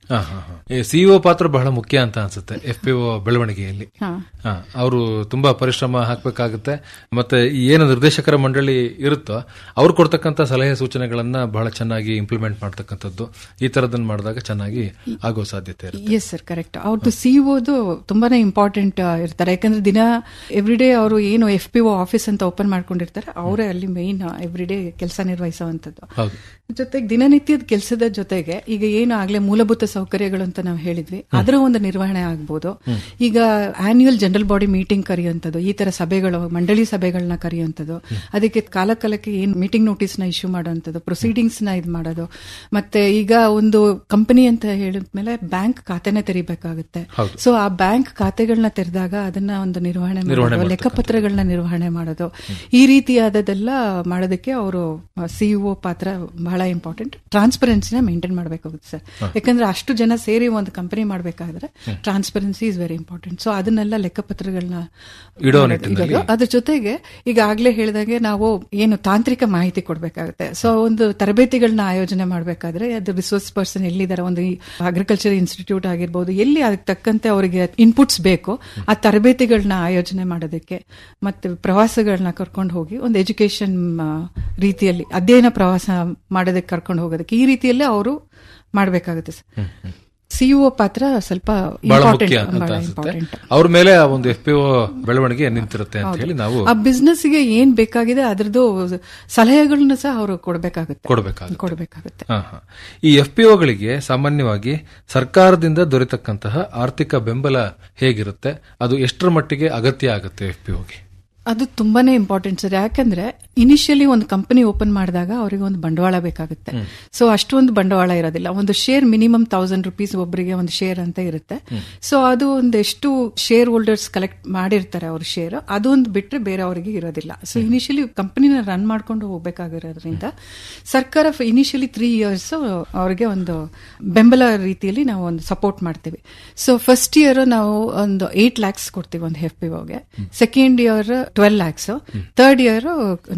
ಸಿಇಒ ಪಾತ್ರ ಬಹಳ ಮುಖ್ಯ ಅಂತ ಅನ್ಸುತ್ತೆ ಎಫ್ ಪಿ ಒ ಬೆಳವಣಿಗೆಯಲ್ಲಿ ಹಾ. ಅವರು ತುಂಬಾ ಪರಿಶ್ರಮ ಹಾಕಬೇಕಾಗುತ್ತೆ ಮತ್ತೆ ಈ ಏನು ನಿರ್ದೇಶಕರ ಮಂಡಳಿ ಇರುತ್ತೋ ಅವ್ರು ಕೊಡ್ತಕ್ಕಂತ ಸಲಹೆ ಸೂಚನೆಗಳನ್ನ ಬಹಳ ಚೆನ್ನಾಗಿ ಇಂಪ್ಲಿಮೆಂಟ್ ಮಾಡ್ತಕ್ಕಂಥದ್ದು ಈ ತರದನ್ನ ಮಾಡಿದಾಗ ಚೆನ್ನಾಗಿ ಆಗೋ ಸಾಧ್ಯತೆ ಇರುತ್ತೆ ಎಸ್ ಸರ್ ಕರೆಕ್ಟ್ ಅವ್ರದ್ದು ಸಿಇಒದು ತುಂಬಾನೇ ಇಂಪಾರ್ಟೆಂಟ್ ಇರ್ತಾರೆ ಯಾಕಂದ್ರೆ ದಿನ ಎವ್ರಿ ಡೇ ಅವರು ಏನು ಎಫ್ ಪಿ ಒ ಆಫೀಸ್ ಅಂತ ಓಪನ್ ಮಾಡ್ಕೊಂಡಿರ್ತಾರೆ ಅವರೇ ಅಲ್ಲಿ ಮೈನ್ ಎವ್ರಿ ಡೇ ಕೆಲಸ ನಿರ್ವಹಿಸುವಂತದ್ದು ಹೌದು ಜೊತೆಗೆ ದಿನನಿತ್ಯದ ಕೆಲಸದ ಜೊತೆಗೆ ಈಗ ಏನು ಆಗ್ಲೇ ಮೂಲಭೂತ ಸೌಕರ್ಯಗಳು ಅಂತ ನಾವು ಹೇಳಿದ್ವಿ ಅದರ ಒಂದು ನಿರ್ವಹಣೆ ಆಗ್ಬೋದು ಈಗ ಆನ್ಯುಯಲ್ ಜನರಲ್ ಬಾಡಿ ಮೀಟಿಂಗ್ ಕರೆಯುವಂಥದ್ದು ಈ ತರ ಸಭೆಗಳು ಮಂಡಳಿ ಸಭೆಗಳನ್ನ ಕರೆಯುವಂಥದ್ದು ಅದಕ್ಕೆ ಕಾಲ ಕಾಲಕ್ಕೆ ಏನ್ ಮೀಟಿಂಗ್ ನೋಟಿಸ್ ನ ಇಶ್ಯೂ ಮಾಡುವಂಥದ್ದು ಪ್ರೊಸೀಡಿಂಗ್ಸ್ ನ ಇದು ಮಾಡೋದು ಮತ್ತೆ ಈಗ ಒಂದು ಕಂಪನಿ ಅಂತ ಹೇಳಿದ್ಮೇಲೆ ಬ್ಯಾಂಕ್ ಖಾತೆನೆ ತೆರಿಬೇಕಾಗುತ್ತೆ ಸೊ ಆ ಬ್ಯಾಂಕ್ ಖಾತೆಗಳನ್ನ ತೆರೆದಾಗ ಅದನ್ನ ಒಂದು ನಿರ್ವಹಣೆ ಮಾಡೋದು ಲೆಕ್ಕಪತ್ರಗಳನ್ನ ನಿರ್ವಹಣೆ ಮಾಡೋದು ಈ ರೀತಿಯಾದದೆಲ್ಲ ಮಾಡೋದಕ್ಕೆ ಅವರು ಸಿಇಒ ಪಾತ್ರ ಬಹಳ ಇಂಪಾರ್ಟೆಂಟ್ ಟ್ರಾನ್ಸ್ಪರೆನ್ಸಿನ ಮೇಂಟೈನ್ ಮಾಡಬೇಕಾಗುತ್ತೆ ಸರ್ ಯಾಕಂದ್ರೆ ಅಷ್ಟು ಜನ ಸೇರಿ ಒಂದು ಕಂಪನಿ ಮಾಡಬೇಕಾದ್ರೆ transparency is very important so ಅದನ್ನೆಲ್ಲ ಲೆಕ್ಕಪತ್ರಗಳನ್ನ ಇಡೋ ಮಾಡೋದು. ಇಡೋದು. ಅದ್ರ ಜೊತೆಗೆ ಈಗ ಆಗ್ಲೇ ಹೇಳಿದಾಗೆ ನಾವು ಏನು ತಾಂತ್ರಿಕ ಮಾಹಿತಿ ಕೊಡ್ಬೇಕಾಗುತ್ತೆ ಸೊ ಒಂದು ತರಬೇತಿಗಳನ್ನ ಆಯೋಜನೆ ಮಾಡಬೇಕಾದ್ರೆ ಅದು ರಿಸೋರ್ಸ್ ಪರ್ಸನ್ ಎಲ್ಲಿದ್ದಾರೆ ಒಂದು ಅಗ್ರಿಕಲ್ಚರ್ ಇನ್ಸ್ಟಿಟ್ಯೂಟ್ ಆಗಿರ್ಬೋದು ಎಲ್ಲಿ ಅದಕ್ಕೆ ತಕ್ಕಂತೆ ಅವರಿಗೆ ಇನ್ಪುಟ್ಸ್ ಬೇಕು ಆ ತರಬೇತಿಗಳನ್ನ ಆಯೋಜನೆ ಮಾಡೋದಕ್ಕೆ ಮತ್ತೆ ಪ್ರವಾಸಗಳನ್ನ ಕರ್ಕೊಂಡು ಹೋಗಿ ಒಂದು ಎಜುಕೇಶನ್ ರೀತಿಯಲ್ಲಿ ಅಧ್ಯಯನ ಪ್ರವಾಸ ಮಾಡೋದಕ್ಕೆ ಕರ್ಕೊಂಡು ಹೋಗೋದಕ್ಕೆ ಈ ರೀತಿಯಲ್ಲಿ ಅವರು ಮಾಡಬೇಕಾಗುತ್ತೆ ಸರ್ ಸಿಇಒ ಪಾತ್ರ ಸ್ವಲ್ಪ ಬಹಳ ಮುಖ್ಯ ಇಂಪಾರ್ಟೆಂಟ್ ಅಂತ ಬಹಳ ಅನ್ಸುತ್ತೆ ಇಂಪಾರ್ಟೆಂಟ್ ಅವ್ರ ಮೇಲೆ ಆ ಒಂದು ಎಫ್ ಪಿ ಒ ಬೆಳವಣಿಗೆ ನಿಂತಿರುತ್ತೆ ಅಂತ ಹೇಳಿ ನಾವು ಆ ಬಿಸ್ನೆಸ್ ಗೆ ಏನ್ ಬೇಕಾಗಿದೆ ಅದ್ರದ್ದು ಸಲಹೆಗಳನ್ನ ಸಹ ಅವರು ಕೊಡಬೇಕಾಗುತ್ತೆ ಕೊಡಬೇಕಾಗುತ್ತೆ ಕೊಡಬೇಕಾಗುತ್ತೆ ಹಾ, ಹಾ. ಈ ಎಫ್ ಪಿ ಒಗಳಿಗೆ ಸಾಮಾನ್ಯವಾಗಿ ಸರ್ಕಾರದಿಂದ ದೊರೆತಕ್ಕಂತಹ ಆರ್ಥಿಕ ಬೆಂಬಲ ಹೇಗಿರುತ್ತೆ ಅದು ಎಷ್ಟರ ಮಟ್ಟಿಗೆ ಅಗತ್ಯ ಆಗುತ್ತೆ ಎಫ್ ಪಿ ಒಗೆ ಅದು ತುಂಬಾನೇ ಇಂಪಾರ್ಟೆಂಟ್ ಸರ್ ಯಾಕಂದ್ರೆ ಇನಿಷಿಯಲಿ ಒಂದು ಕಂಪನಿ ಓಪನ್ ಮಾಡಿದಾಗ ಅವರಿಗೆ ಒಂದು ಬಂಡವಾಳ ಬೇಕಾಗುತ್ತೆ ಸೊ ಅಷ್ಟೊಂದು ಬಂಡವಾಳ ಇರೋದಿಲ್ಲ ಒಂದು ಶೇರ್ ಮಿನಿಮಮ್ ತೌಸಂಡ್ ರುಪೀಸ್ ಒಬ್ಬರಿಗೆ ಒಂದು ಶೇರ್ ಅಂತ ಇರುತ್ತೆ ಸೊ ಅದು ಒಂದು ಎಷ್ಟು ಶೇರ್ ಹೋಲ್ಡರ್ಸ್ ಕಲೆಕ್ಟ್ ಮಾಡಿರ್ತಾರೆ ಅವ್ರ ಶೇರ್ ಅದೊಂದು ಬಿಟ್ರೆ ಬೇರೆ ಅವರಿಗೆ ಇರೋದಿಲ್ಲ ಸೊ ಇನಿಷಿಯಲಿ ಕಂಪನಿನ ರನ್ ಮಾಡ್ಕೊಂಡು ಹೋಗ್ಬೇಕಾಗಿರೋದ್ರಿಂದ ಸರ್ಕಾರ ಇನಿಷಿಯಲಿ ತ್ರೀ ಇಯರ್ಸ್ ಅವ್ರಿಗೆ ಒಂದು ಬೆಂಬಲ ರೀತಿಯಲ್ಲಿ ನಾವು ಒಂದು ಸಪೋರ್ಟ್ ಮಾಡ್ತೀವಿ ಸೊ ಫಸ್ಟ್ ಇಯರ್ ನಾವು ಒಂದು ಏಟ್ ಲ್ಯಾಕ್ಸ್ ಕೊಡ್ತೀವಿ ಒಂದು ಎಫ್ ಪಿ ಒಗೆ second year twelve lakhs third year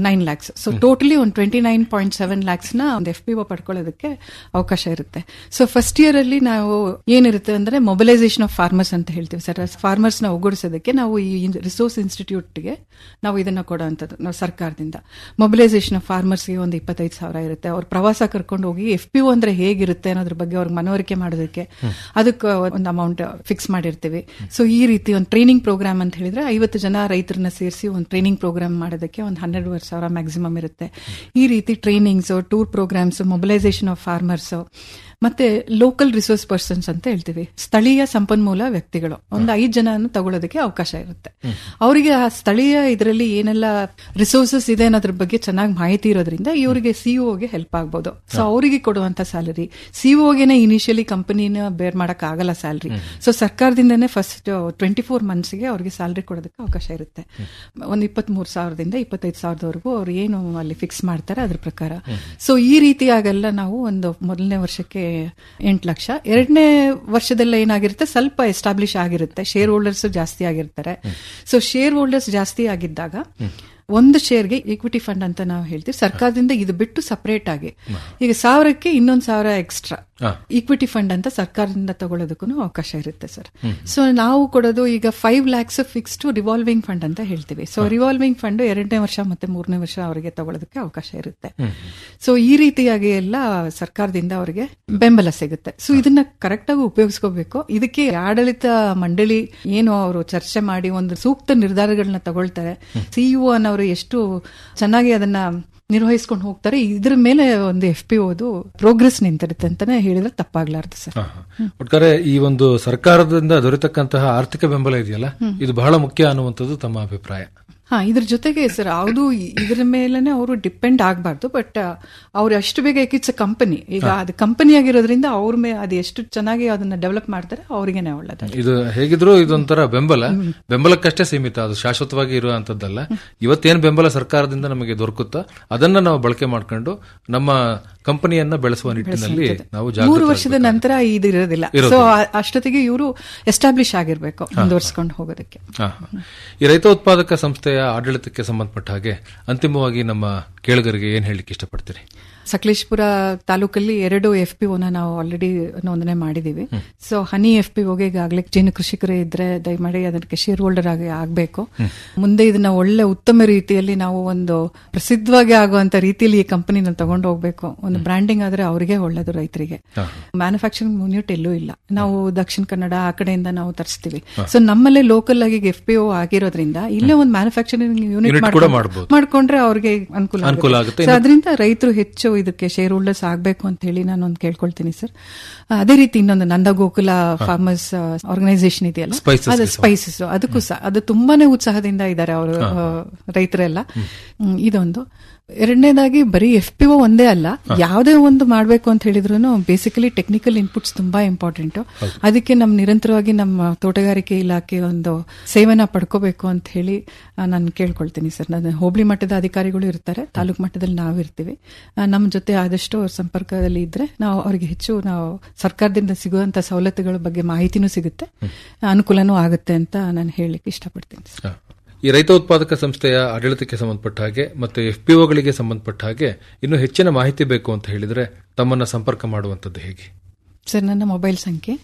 nine lakhs so totally ಒಂದು twenty nine point seven lakhs ನ ಒಂದು ಎಫ್ ಪಿ ಒ ಪಡ್ಕೊಳ್ಳೋದಕ್ಕೆ ಅವಕಾಶ ಇರುತ್ತೆ ಸೊ ಫಸ್ಟ್ ಇಯರ್ ಅಲ್ಲಿ ನಾವು ಏನಿರುತ್ತೆ ಅಂದ್ರೆ ಮೊಬಿಲೈಸೇಷನ್ ಆಫ್ ಫಾರ್ಮರ್ಸ್ ಅಂತ ಹೇಳ್ತೀವಿ ಸರ್ ಫಾರ್ಮರ್ಸ್ ನ ಒಗ್ಗೂಡಿಸೋದಕ್ಕೆ ನಾವು ಈ ರಿಸೋರ್ಸ್ ಇನ್ಸ್ಟಿಟ್ಯೂಟ್ಗೆ ನಾವು ಇದನ್ನ ಕೊಡುವಂಥದ್ದು ನಾವು ಸರ್ಕಾರದಿಂದ ಮೊಬಿಲೈಸೇಷನ್ ಆಫ್ ಫಾರ್ಮರ್ಸ್ಗೆ ಒಂದು ಇಪ್ಪತ್ತೈದು ಸಾವಿರ ಇರುತ್ತೆ ಅವ್ರ ಪ್ರವಾಸ ಕರ್ಕೊಂಡು ಹೋಗಿ ಎಫ್ ಪಿ ಒ ಅಂದ್ರೆ ಹೇಗಿರುತ್ತೆ ಅನ್ನೋದ್ರ ಬಗ್ಗೆ ಅವ್ರಿಗೆ ಮನವರಿಕೆ ಮಾಡೋದಕ್ಕೆ ಅದಕ್ಕೆ ಒಂದು ಅಮೌಂಟ್ ಫಿಕ್ಸ್ ಮಾಡಿರ್ತೀವಿ ಸೊ ಈ ರೀತಿ ಒಂದು ಟ್ರೈನಿಂಗ್ ಪ್ರೋಗ್ರಾಮ್ ಅಂತ ಹೇಳಿದ್ರೆ ಐವತ್ತು ಜನ ರೈತರನ್ನ ಸೇರಿಸಿ ಒಂದು ಟ್ರೈನಿಂಗ್ ಪ್ರೋಗ್ರಾಮ್ ಮಾಡೋದಕ್ಕೆ ಒಂದು ಹನ್ನೆರಡುವರೆ ಸಾವಿರ ಮ್ಯಾಕ್ಸಿಮಮ್ ಇರುತ್ತೆ ಈ ರೀತಿ trainings tour programmes mobilisation of farmers ಮತ್ತೆ ಲೋಕಲ್ ರಿಸೋರ್ಸ್ ಪರ್ಸನ್ಸ್ ಅಂತ ಹೇಳ್ತೀವಿ ಸ್ಥಳೀಯ ಸಂಪನ್ಮೂಲ ವ್ಯಕ್ತಿಗಳು ಒಂದು ಐದು ಜನವನ್ನು ತಗೊಳ್ಳೋದಕ್ಕೆ ಅವಕಾಶ ಇರುತ್ತೆ ಅವರಿಗೆ ಆ ಸ್ಥಳೀಯ ಇದರಲ್ಲಿ ಏನೆಲ್ಲ ರಿಸೋರ್ಸಸ್ ಇದೆ ಅನ್ನೋದ್ರ ಬಗ್ಗೆ ಚೆನ್ನಾಗಿ ಮಾಹಿತಿ ಇರೋದ್ರಿಂದ ಇವರಿಗೆ ಸಿಇಒಗೆ ಹೆಲ್ಪ್ ಆಗ್ಬೋದು ಸೊ ಅವರಿಗೆ ಕೊಡುವಂತ ಸ್ಯಾಲರಿ ಸಿಇಒಗೆನೆ ಇನಿಷಿಯಲಿ ಕಂಪನಿನ ಬೇರ್ ಮಾಡಕ್ ಆಗಲ್ಲ ಸ್ಯಾಲರಿ ಸೊ ಸರ್ಕಾರದಿಂದನೇ ಫಸ್ಟ್ ಟ್ವೆಂಟಿ ಫೋರ್ ಮಂತ್ಸ್ಗೆ ಅವ್ರಿಗೆ ಸ್ಯಾಲರಿ ಕೊಡೋದಕ್ಕೆ ಅವಕಾಶ ಇರುತ್ತೆ ಒಂದು ಇಪ್ಪತ್ತ್ ಮೂರು ಸಾವಿರದಿಂದ ಇಪ್ಪತ್ತೈದು ಸಾವಿರದವರೆಗೂ ಅವ್ರು ಏನು ಅಲ್ಲಿ ಫಿಕ್ಸ್ ಮಾಡ್ತಾರೆ ಅದ್ರ ಪ್ರಕಾರ ಸೊ ಈ ರೀತಿಯಾಗೆಲ್ಲ ನಾವು ಒಂದು ಮೊದಲನೇ ವರ್ಷಕ್ಕೆ ಎಂಟು ಲಕ್ಷ ಎರಡನೇ ವರ್ಷದಲ್ಲ ಏನಾಗಿರುತ್ತೆ ಸ್ವಲ್ಪ ಎಸ್ಟಾಬ್ಲಿಷ್ ಆಗಿರುತ್ತೆ ಶೇರ್ ಹೋಲ್ಡರ್ಸ್ ಜಾಸ್ತಿ ಆಗಿರ್ತಾರೆ ಸೊ ಶೇರ್ ಹೋಲ್ಡರ್ಸ್ ಜಾಸ್ತಿ ಆಗಿದ್ದಾಗ ಒಂದು ಶೇರ್ಗೆ ಈಕ್ವಿಟಿ ಫಂಡ್ ಅಂತ ನಾವು ಹೇಳ್ತೀವಿ ಸರ್ಕಾರದಿಂದ ಇದು ಬಿಟ್ಟು ಸಪರೇಟ್ ಆಗಿ ಈಗ ಸಾವಿರಕ್ಕೆ ಇನ್ನೊಂದು ಸಾವಿರ ಎಕ್ಸ್ಟ್ರಾ ಈಕ್ವಿಟಿ ಫಂಡ್ ಅಂತ ಸರ್ಕಾರದಿಂದ ತಗೊಳ್ಳೋದಕ್ಕೂ ಅವಕಾಶ ಇರುತ್ತೆ ಸರ್ ಸೊ ನಾವು ಕೊಡೋದು ಈಗ five lakhs fixed revolving fund ಅಂತ ಹೇಳ್ತೀವಿ ಸೊ ರಿವಾಲ್ವಿಂಗ್ ಫಂಡ್ ಎರಡನೇ ವರ್ಷ ಮತ್ತೆ ಮೂರನೇ ವರ್ಷ ಅವರಿಗೆ ತಗೊಳ್ಳೋದಕ್ಕೆ ಅವಕಾಶ ಇರುತ್ತೆ ಸೊ ಈ ರೀತಿಯಾಗಿ ಎಲ್ಲ ಸರ್ಕಾರದಿಂದ ಅವರಿಗೆ ಬೆಂಬಲ ಸಿಗುತ್ತೆ ಸೊ ಇದನ್ನ ಕರೆಕ್ಟ್ ಆಗಿ ಉಪಯೋಗಿಸ್ಕೋಬೇಕು ಇದಕ್ಕೆ ಆಡಳಿತ ಮಂಡಳಿ ಏನು ಅವರು ಚರ್ಚೆ ಮಾಡಿ ಒಂದು ಸೂಕ್ತ ನಿರ್ಧಾರಗಳನ್ನ ತಗೊಳ್ತಾರೆ ಸಿಇಒ ಅನ್ನೋರು ಎಷ್ಟು ಚೆನ್ನಾಗಿ ಅದನ್ನ ನಿರ್ವಹಿಸ್ಕೊಂಡು ಹೋಗ್ತಾರೆ ಇದ್ರ ಮೇಲೆ ಒಂದು ಎಫ್ ಪಿ ಓದು ಪ್ರೋಗ್ರೆಸ್ ನಿಂತಿರುತ್ತೆ ಅಂತಾನೆ ಹೇಳಿದ್ರೆ ತಪ್ಪಾಗ್ಲಾರ್ದು ಸರ್ ಒಟ್ಟಾರೆ ಈ ಒಂದು ಸರ್ಕಾರದಿಂದ ದೊರೆತಕ್ಕಂತಹ ಆರ್ಥಿಕ ಬೆಂಬಲ ಇದೆಯಲ್ಲ ಇದು ಬಹಳ ಮುಖ್ಯ ಅನ್ನುವಂಥದ್ದು ತಮ್ಮ ಅಭಿಪ್ರಾಯ ಹಾ ಇದ್ರ ಜೊತೆಗೆ ಸರ್ ಯಾವುದು ಇದ್ರ ಮೇಲೆನೆ ಅವರು ಡಿಪೆಂಡ್ ಆಗಬಾರ್ದು ಬಟ್ ಅವ್ರು ಅಷ್ಟು ಬೇಗ ಇಟ್ಸ್ ಅ ಕಂಪನಿ ಈಗ ಅದು ಕಂಪನಿ ಆಗಿರೋದ್ರಿಂದ ಅವ್ರ ಮೇಲೆ ಅದು ಎಷ್ಟು ಚೆನ್ನಾಗಿ ಅದನ್ನ ಡೆವಲಪ್ ಮಾಡ್ತಾರೆ ಅವ್ರಿಗೇನೆ ಒಳ್ಳೇದು ಇದು ಹೇಗಿದ್ರು ಇದೊಂಥರ ಬೆಂಬಲ ಬೆಂಬಲಕ್ಕಷ್ಟೇ ಸೀಮಿತ ಅದು ಶಾಶ್ವತವಾಗಿ ಇರುವಂತದ್ದಲ್ಲ ಇವತ್ತೇನು ಬೆಂಬಲ ಸರ್ಕಾರದಿಂದ ನಮಗೆ ದೊರಕುತ್ತೋ ಅದನ್ನ ನಾವು ಬಳಕೆ ಮಾಡ್ಕೊಂಡು ನಮ್ಮ ಕಂಪನಿಯನ್ನ ಬೆಳೆಸುವ ನಿಟ್ಟಿನಲ್ಲಿ ನಾವು ಮೂರು ಜಾಗೃತ ವರ್ಷದ ನಂತರ ಇದು ಇರೋದಿಲ್ಲ ಸೊ ಅಷ್ಟೊತ್ತಿಗೆ ಇವರು ಎಸ್ಟಾಬ್ಲಿಷ್ ಆಗಿರ್ಬೇಕು ಮುಂದುವರ್ಸ್ಕೊಂಡು ಹೋಗೋದಕ್ಕೆ ಹಾ, ಹಾ. ಈ ರೈತ ಉತ್ಪಾದಕ ಸಂಸ್ಥೆಯ ಆಡಳಿತಕ್ಕೆ ಸಂಬಂಧಪಟ್ಟ ಹಾಗೆ ಅಂತಿಮವಾಗಿ ನಮ್ಮ ಕೇಳುಗರಿಗೆ ಏನ್ ಹೇಳಲಿಕ್ಕೆ ಇಷ್ಟಪಡ್ತೀರಿ ಸಕಲೇಶ್ಪುರ ತಾಲೂಕಲ್ಲಿ ಎರಡು ಎಫ್ ಪಿ ಓನ ನಾವು ಆಲ್ರೆಡಿ ನೋಂದಣಿ ಮಾಡಿದೀವಿ ಸೊ ಹನಿ ಎಫ್ ಪಿ ಓಗೆ ಈಗಾಗಲೇ ಜೇನು ಕೃಷಿಕರೇ ಇದ್ರೆ ದಯಮಾಡಿ ಅದಕ್ಕೆ ಶೇರ್ ಹೋಲ್ಡರ್ ಆಗಿ ಆಗಬೇಕು ಮುಂದೆ ಇದನ್ನ ಒಳ್ಳೆ ಉತ್ತಮ ರೀತಿಯಲ್ಲಿ ನಾವು ಒಂದು ಪ್ರಸಿದ್ಧವಾಗಿ ಆಗುವಂತ ರೀತಿಯಲ್ಲಿ ಈ ಕಂಪನಿನ ತಗೊಂಡು ಹೋಗ್ಬೇಕು ಒಂದು ಬ್ರ್ಯಾಂಡಿಂಗ್ ಆದ್ರೆ ಅವರಿಗೆ ಒಳ್ಳೇದು ರೈತರಿಗೆ ಮ್ಯಾನುಫ್ಯಾಕ್ಚರಿಂಗ್ ಯೂನಿಟ್ ಎಲ್ಲೂ ಇಲ್ಲ ನಾವು ದಕ್ಷಿಣ ಕನ್ನಡ ಆ ಕಡೆಯಿಂದ ನಾವು ತರಿಸ್ತೀವಿ ಸೊ ನಮ್ಮಲ್ಲೇ ಲೋಕಲ್ ಆಗಿ ಎಫ್ ಪಿ ಓ ಆಗಿರೋದ್ರಿಂದ ಇಲ್ಲೇ ಒಂದು ಮ್ಯಾನುಫ್ಯಾಕ್ಚರಿಂಗ್ ಯೂನಿಟ್ Unit ಕೂಡ ಮಾಡ್ಬೋದು. ಮಾಡ್ಕೊಂಡ್ರೆ ಅವ್ರಿಗೆ ಅನುಕೂಲ ಅನುಕೂಲ ಆಗುತ್ತೆ. ಆಗುತ್ತೆ. So ಅದರಿಂದ ರೈತರು ಹೆಚ್ಚು ಇದಕ್ಕೆ ಶೇರ್ ಹೋಲ್ಡರ್ಸ್ ಆಗಬೇಕು ಅಂತ ಹೇಳಿ ನಾನು ಒಂದು ಕೇಳ್ಕೊಳ್ತೀನಿ ಸರ್ ಅದೇ ರೀತಿ ಇನ್ನೊಂದು ನಂದ ಗೋಕುಲ ಫಾರ್ಮರ್ಸ್ ಆರ್ಗನೈಸೇಷನ್ ಇದೆಯಲ್ಲ Spices ಅದು ಗೆ ಸ್ಪೈಸಸ್ ಅದಕ್ಕೂ ಸಹ ಅದು ತುಂಬಾನೇ ಉತ್ಸಾಹದಿಂದ ಇದ್ದಾರೆ ಅವರು ರೈತರೆಲ್ಲ ಹ್ಮ್, ಇದೊಂದು ಎರಡನೇದಾಗಿ ಬರೀ ಎಫ್ ಪಿ ಒ ಒಂದೇ ಅಲ್ಲ ಯಾವುದೇ ಒಂದು ಮಾಡಬೇಕು ಅಂತ ಹೇಳಿದ್ರು ಬೇಸಿಕಲಿ ಟೆಕ್ನಿಕಲ್ ಇನ್ಪುಟ್ಸ್ ತುಂಬಾ ಇಂಪಾರ್ಟೆಂಟ್ ಅದಕ್ಕೆ ನಮ್ ನಿರಂತರವಾಗಿ ನಮ್ಮ ತೋಟಗಾರಿಕೆ ಇಲಾಖೆ ಒಂದು ಸೇವೆನ ಪಡ್ಕೋಬೇಕು ಅಂತ ಹೇಳಿ ನಾನು ಕೇಳ್ಕೊಳ್ತೀನಿ ಸರ್ ನಾನು ಹೋಬಳಿ ಮಟ್ಟದ ಅಧಿಕಾರಿಗಳು ಇರ್ತಾರೆ ತಾಲೂಕು ಮಟ್ಟದಲ್ಲಿ ನಾವು ಇರ್ತೀವಿ ಆ, ನಮ್ಮ ಜೊತೆ ಆದಷ್ಟು ಅವ್ರ ಸಂಪರ್ಕದಲ್ಲಿ ಇದ್ರೆ ನಾವು ಅವ್ರಿಗೆ ಹೆಚ್ಚು ನಾವು ಸರ್ಕಾರದಿಂದ ಸಿಗುವಂತ ಸವಲತ್ತುಗಳ ಬಗ್ಗೆ ಮಾಹಿತಿನೂ ಸಿಗುತ್ತೆ ಅನುಕೂಲನೂ ಆಗುತ್ತೆ ಅಂತ ನಾನು ಹೇಳಲಿಕ್ಕೆ ಇಷ್ಟಪಡ್ತೀನಿ ಸರ್ ಹಾ. ಈ ರೈತ ಉತ್ಪಾದಕ ಸಂಸ್ಥೆಯ ಆಡಳಿತಕ್ಕೆ ಸಂಬಂಧಪಟ್ಟ ಹಾಗೆ ಮತ್ತೆ ಎಫ್ ಪಿ ಒಗಳಿಗೆ ಸಂಬಂಧಪಟ್ಟ ಹಾಗೆ ಇನ್ನೂ ಹೆಚ್ಚಿನ ಮಾಹಿತಿ ಬೇಕು ಅಂತ ಹೇಳಿದ್ರೆ ತಮ್ಮನ್ನ ಸಂಪರ್ಕ ಮಾಡುವಂತದ್ದು ಹೇಗೆ ಸರ್ ನನ್ನ ಮೊಬೈಲ್ ಸಂಖ್ಯೆ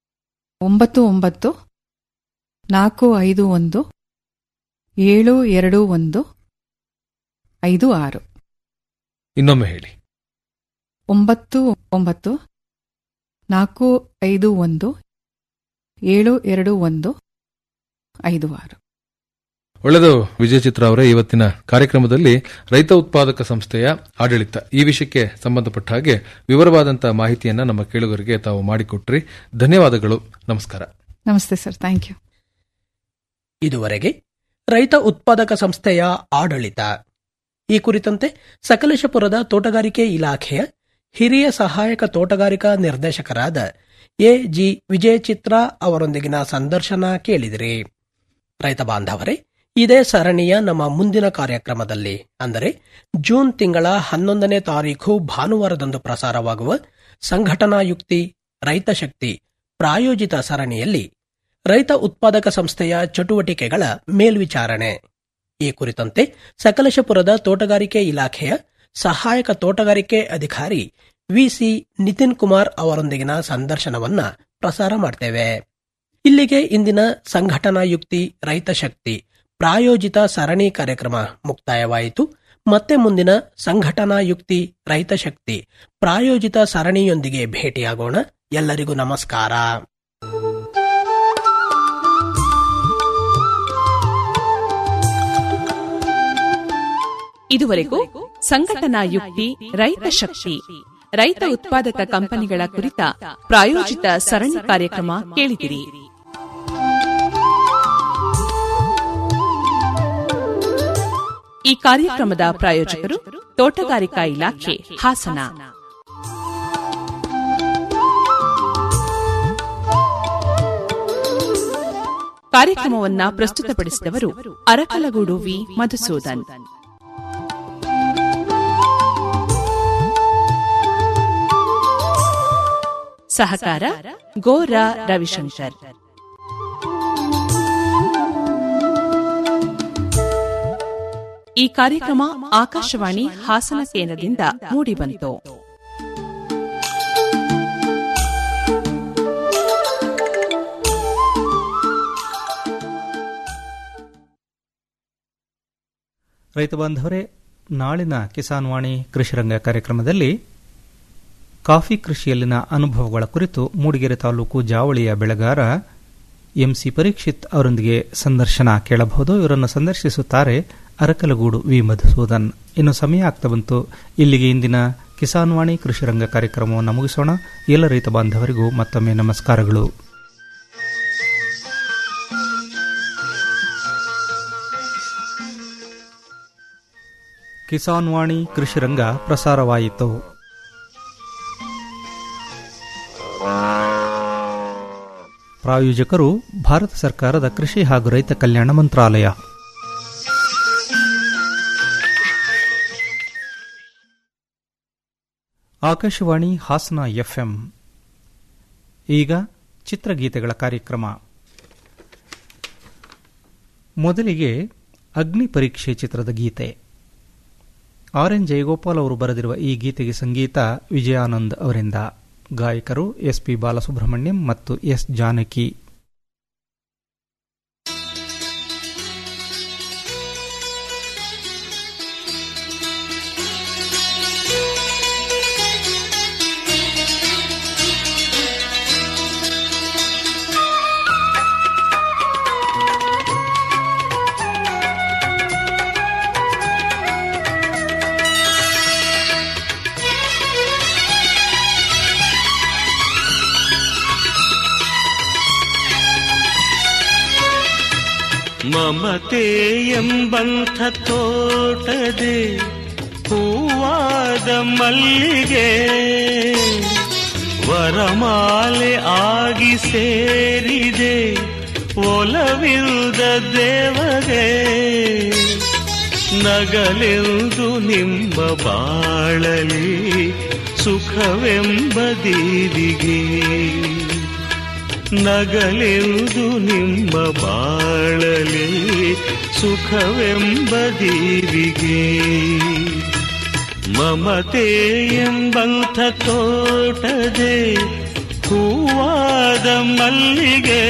ಒಂಬತ್ತು ಒಂಬತ್ತು ನಾಲ್ಕು ಐದು ಒಂದು ಏಳು ಎರಡು ಒಂದು ಐದು ಆರು ಇನ್ನೊಮ್ಮೆ ಹೇಳಿ ಒಂಬತ್ತು ಒಂಬತ್ತು ನಾಲ್ಕು ಐದು ಒಂದು ಏಳು ಎರಡು ಒಂದು ಐದು ಆರು ಒಳ್ಳೆಯದು ವಿಜಯ ಚಿತ್ರ ಅವರೇ ಇವತ್ತಿನ ಕಾರ್ಯಕ್ರಮದಲ್ಲಿ ರೈತ ಉತ್ಪಾದಕ ಸಂಸ್ಥೆಯ ಆಡಳಿತ ಈ ವಿಷಯಕ್ಕೆ ಸಂಬಂಧಪಟ್ಟ ಹಾಗೆ ವಿವರವಾದಂತಹ ಮಾಹಿತಿಯನ್ನ ನಮ್ಮ ಕೇಳುಗರಿಗೆ ತಾವು ಮಾಡಿಕೊಟ್ರಿ ಧನ್ಯವಾದಗಳು ನಮಸ್ಕಾರ ನಮಸ್ತೆ ಸರ್ ಥ್ಯಾಂಕ್ ಯು ಇದುವರೆಗೆ ರೈತ ಉತ್ಪಾದಕ ಸಂಸ್ಥೆಯ ಆಡಳಿತ ಈ ಕುರಿತಂತೆ ಸಕಲೇಶಪುರದ ತೋಟಗಾರಿಕೆ ಇಲಾಖೆಯ ಹಿರಿಯ ಸಹಾಯಕ ತೋಟಗಾರಿಕಾ ನಿರ್ದೇಶಕರಾದ ಎ ಜಿ ವಿಜಯಚಿತ್ರ ಅವರೊಂದಿಗಿನ ಸಂದರ್ಶನ ಕೇಳಿದಿರಿ ರೈತ ಬಾಂಧವರೇ ಇದೇ ಸರಣಿಯ ನಮ್ಮ ಮುಂದಿನ ಕಾರ್ಯಕ್ರಮದಲ್ಲಿ ಅಂದರೆ ಜೂನ್ ತಿಂಗಳ ಹನ್ನೊಂದನೇ ತಾರೀಖು ಭಾನುವಾರದಂದು ಪ್ರಸಾರವಾಗುವ ಸಂಘಟನಾ ಯುಕ್ತಿ ರೈತ ಶಕ್ತಿ ಪ್ರಾಯೋಜಿತ ಸರಣಿಯಲ್ಲಿ ರೈತ ಉತ್ಪಾದಕ ಸಂಸ್ಥೆಯ ಚಟುವಟಿಕೆಗಳ ಮೇಲ್ವಿಚಾರಣೆ ಈ ಕುರಿತಂತೆ ಸಕಲೇಶಪುರದ ತೋಟಗಾರಿಕೆ ಇಲಾಖೆಯ ಸಹಾಯಕ ತೋಟಗಾರಿಕೆ ಅಧಿಕಾರಿ ವಿಸಿ ನಿತಿನ್ ಕುಮಾರ್ ಅವರೊಂದಿಗಿನ ಸಂದರ್ಶನವನ್ನ ಪ್ರಸಾರ ಮಾಡ್ತೇವೆ ಇಲ್ಲಿಗೆ ಇಂದಿನ ಸಂಘಟನಾ ಯುಕ್ತಿ ರೈತ ಶಕ್ತಿ ಪ್ರಾಯೋಜಿತ ಸರಣಿ ಕಾರ್ಯಕ್ರಮ ಮುಕ್ತಾಯವಾಯಿತು ಮತ್ತೆ ಮುಂದಿನ ಸಂಘಟನಾ ಯುಕ್ತಿ ರೈತ ಶಕ್ತಿ ಪ್ರಾಯೋಜಿತ ಸರಣಿಯೊಂದಿಗೆ ಭೇಟಿಯಾಗೋಣ ಎಲ್ಲರಿಗೂ ನಮಸ್ಕಾರ ಇದುವರೆಗೂ ಸಂಘಟನಾ ಯುಕ್ತಿ ರೈತ ಶಕ್ತಿ ರೈತ ಉತ್ಪಾದಕ ಕಂಪನಿಗಳ ಕುರಿತ ಪ್ರಾಯೋಜಿತ ಸರಣಿ ಕಾರ್ಯಕ್ರಮ ಕೇಳಿದಿರಿ ಈ ಕಾರ್ಯಕ್ರಮದ ಪ್ರಾಯೋಜಕರು ತೋಟಗಾರಿಕಾ ಇಲಾಖೆ ಹಾಸನ ಕಾರ್ಯಕ್ರಮವನ್ನ ಪ್ರಸ್ತುತಪಡಿಸಿದವರು ಅರಕಲಗೂಡು ವಿ ಮಧುಸೂದನ್ ಸಹಕಾರ ಗೋರಾ ರವಿಶಂಕರ್ ಈ ಕಾರ್ಯಕ್ರಮ ಆಕಾಶವಾಣಿ ಹಾಸನ ಕೇಂದ್ರದಿಂದ ಮೂಡಿಬಂತು ರೈತ ಬಾಂಧವರೇ ನಾಳಿನ ಕಿಸಾನ್ ವಾಣಿ ಕೃಷಿರಂಗ ಕಾರ್ಯಕ್ರಮದಲ್ಲಿ ಕಾಫಿ ಕೃಷಿಯಲ್ಲಿನ ಅನುಭವಗಳ ಕುರಿತು ಮೂಡಿಗೆರೆ ತಾಲೂಕು ಜಾವಳಿಯ ಬೆಳೆಗಾರ ಎಂಸಿ ಪರೀಕ್ಷಿತ್ ಅವರೊಂದಿಗೆ ಸಂದರ್ಶನ ಕೇಳಬಹುದು ಇವರನ್ನು ಸಂದರ್ಶಿಸುತ್ತಾರೆ ಅರಕಲಗೂಡು ವಿ ಮಧುಸೂದನ್ ಇನ್ನು ಸಮಯ ಆಗ್ತಾ ಬಂತು ಇಲ್ಲಿಗೆ ಇಂದಿನ ಕಿಸಾನ್ ವಾಣಿ ಕೃಷಿರಂಗ ಕಾರ್ಯಕ್ರಮವನ್ನು ಮುಗಿಸೋಣ ಎಲ್ಲ ರೈತ ಬಾಂಧವರಿಗೂ ಮತ್ತೊಮ್ಮೆ ನಮಸ್ಕಾರಗಳು ಕಿಸಾನ್ ವಾಣಿ ಕೃಷಿರಂಗ ಪ್ರಸಾರವಾಯಿತು ಪ್ರಾಯೋಜಕರು ಭಾರತ ಸರ್ಕಾರದ ಕೃಷಿ ಹಾಗೂ ರೈತ ಕಲ್ಯಾಣ ಮಂತ್ರಾಲಯ ಆಕಾಶವಾಣಿ ಹಾಸನ ಎಫ್ಎಂ ಈಗ ಚಿತ್ರಗೀತೆಗಳ ಕಾರ್ಯಕ್ರಮ ಮೊದಲಿಗೆ ಅಗ್ನಿ ಪರೀಕ್ಷೆ ಚಿತ್ರದ ಗೀತೆ ಆರ್ ಎನ್ ಜಯಗೋಪಾಲ್ ಅವರು ಬರೆದಿರುವ ಈ ಗೀತೆಗೆ ಸಂಗೀತ ವಿಜಯಾನಂದ್ ಅವರಿಂದ ಗಾಯಕರು ಎಸ್ ಪಿ ಬಾಲಸುಬ್ರಹ್ಮಣ್ಯಂ ಮತ್ತು ಎಸ್ ಜಾನಕಿ ಮಮತೆ ಎಂಬಂಥ ತೋಟದೆ ಹೂವಾದ ಮಲ್ಲಿಗೆ ವರಮಾಲೆ ಆಗಿ ಸೇರಿದೆ ಒಲವಿಲ್ದ ದೇವಗೆ ನಗಲೆಂದು ನಿಮ್ಮ ಬಾಳಲಿ ಸುಖವೆಂಬ ದೀವಿಗೆ ನಗಲೆಂದು ನಿಮ್ಮ ಬಾಳಲಿ ಸುಖವೆಂಬ ದೀವಿಗೆ ಮಮತೆ ಎಂಬಂಥ ತೋಟದೆ ಹೂವಾದ ಮಲ್ಲಿಗೆ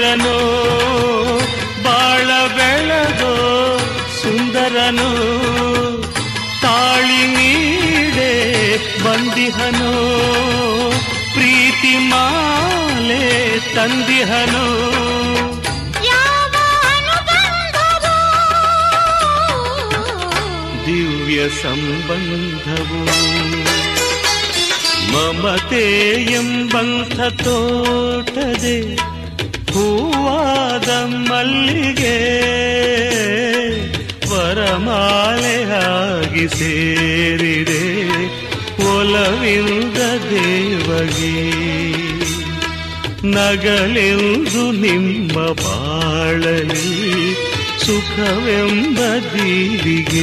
ಧೀರನೋ ಬಾಳ ಬೆಳಗೋ ಸುಂದರನೋ ತಾಳಿ ನೀಡೆ ಬಂದಿಹನೋ ಪ್ರೀತಿ ಮಾಲೆ ತಂದಿಹನೋ ಯಾವ ಅನುಬಂಧವೋ ದಿವ್ಯ ಸಂಬಂಧವು ಮಮತೆ ಎಂಬಂಥ ತೋಟದೆ ಹೂವಾದ ಮಲ್ಲಿಗೆ ವರಮಾಲೆಯಾಗಿ ಸೇರಿದೆ ಒಲವಿಂದ ದೇವಗೆ ನಗಲೆಂದು ನಿಮ್ಮ ಬಾಳಲಿ ಸುಖವೆಂಬ ದೀವಿಗೆ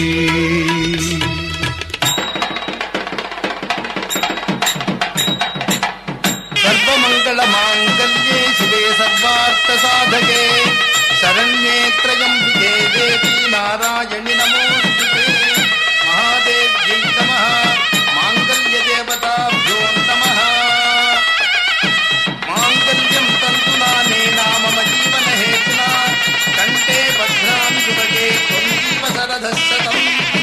ಸರ್ವಮಂಗಳ ಮಾಂಗಲ್ಯೆ ಶಿವೆ ಸರ್ವಾರ್ಥ ಸಾಧಕೆ ಶರಣ್ಯೇ ತ್ರಯಂಬಿಕೆ ದೇವಿ ನಾರಾಯಣಿ ನಮೋಸ್ತುತೆ ಮಹಾದೇವ್ಯೈ ನಮಃ ಮಾಂಗಲ್ಯ ದೇವತಾಭ್ಯೋ ನಮಃ ಮಾಂಗಲ್ಯಂ ತಂತು ನಾನೇನ ಮಮ ಜೀವನ ಹೇತುನ ಕಂಠೆ ಭದ್ರಾಂ ಶುಭಗೆ ತ್ವಂ ಜೀವ ಸರಧಸ್ಸತಂ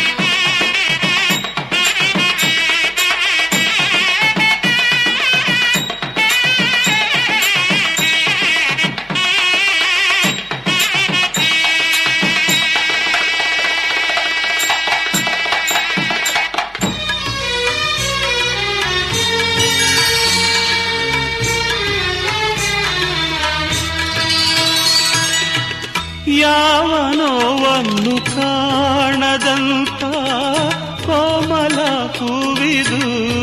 ಯಾವನೋವನ್ನು ಕಾಣದಂತ ಕೋಮಲ ಹೂವಿದು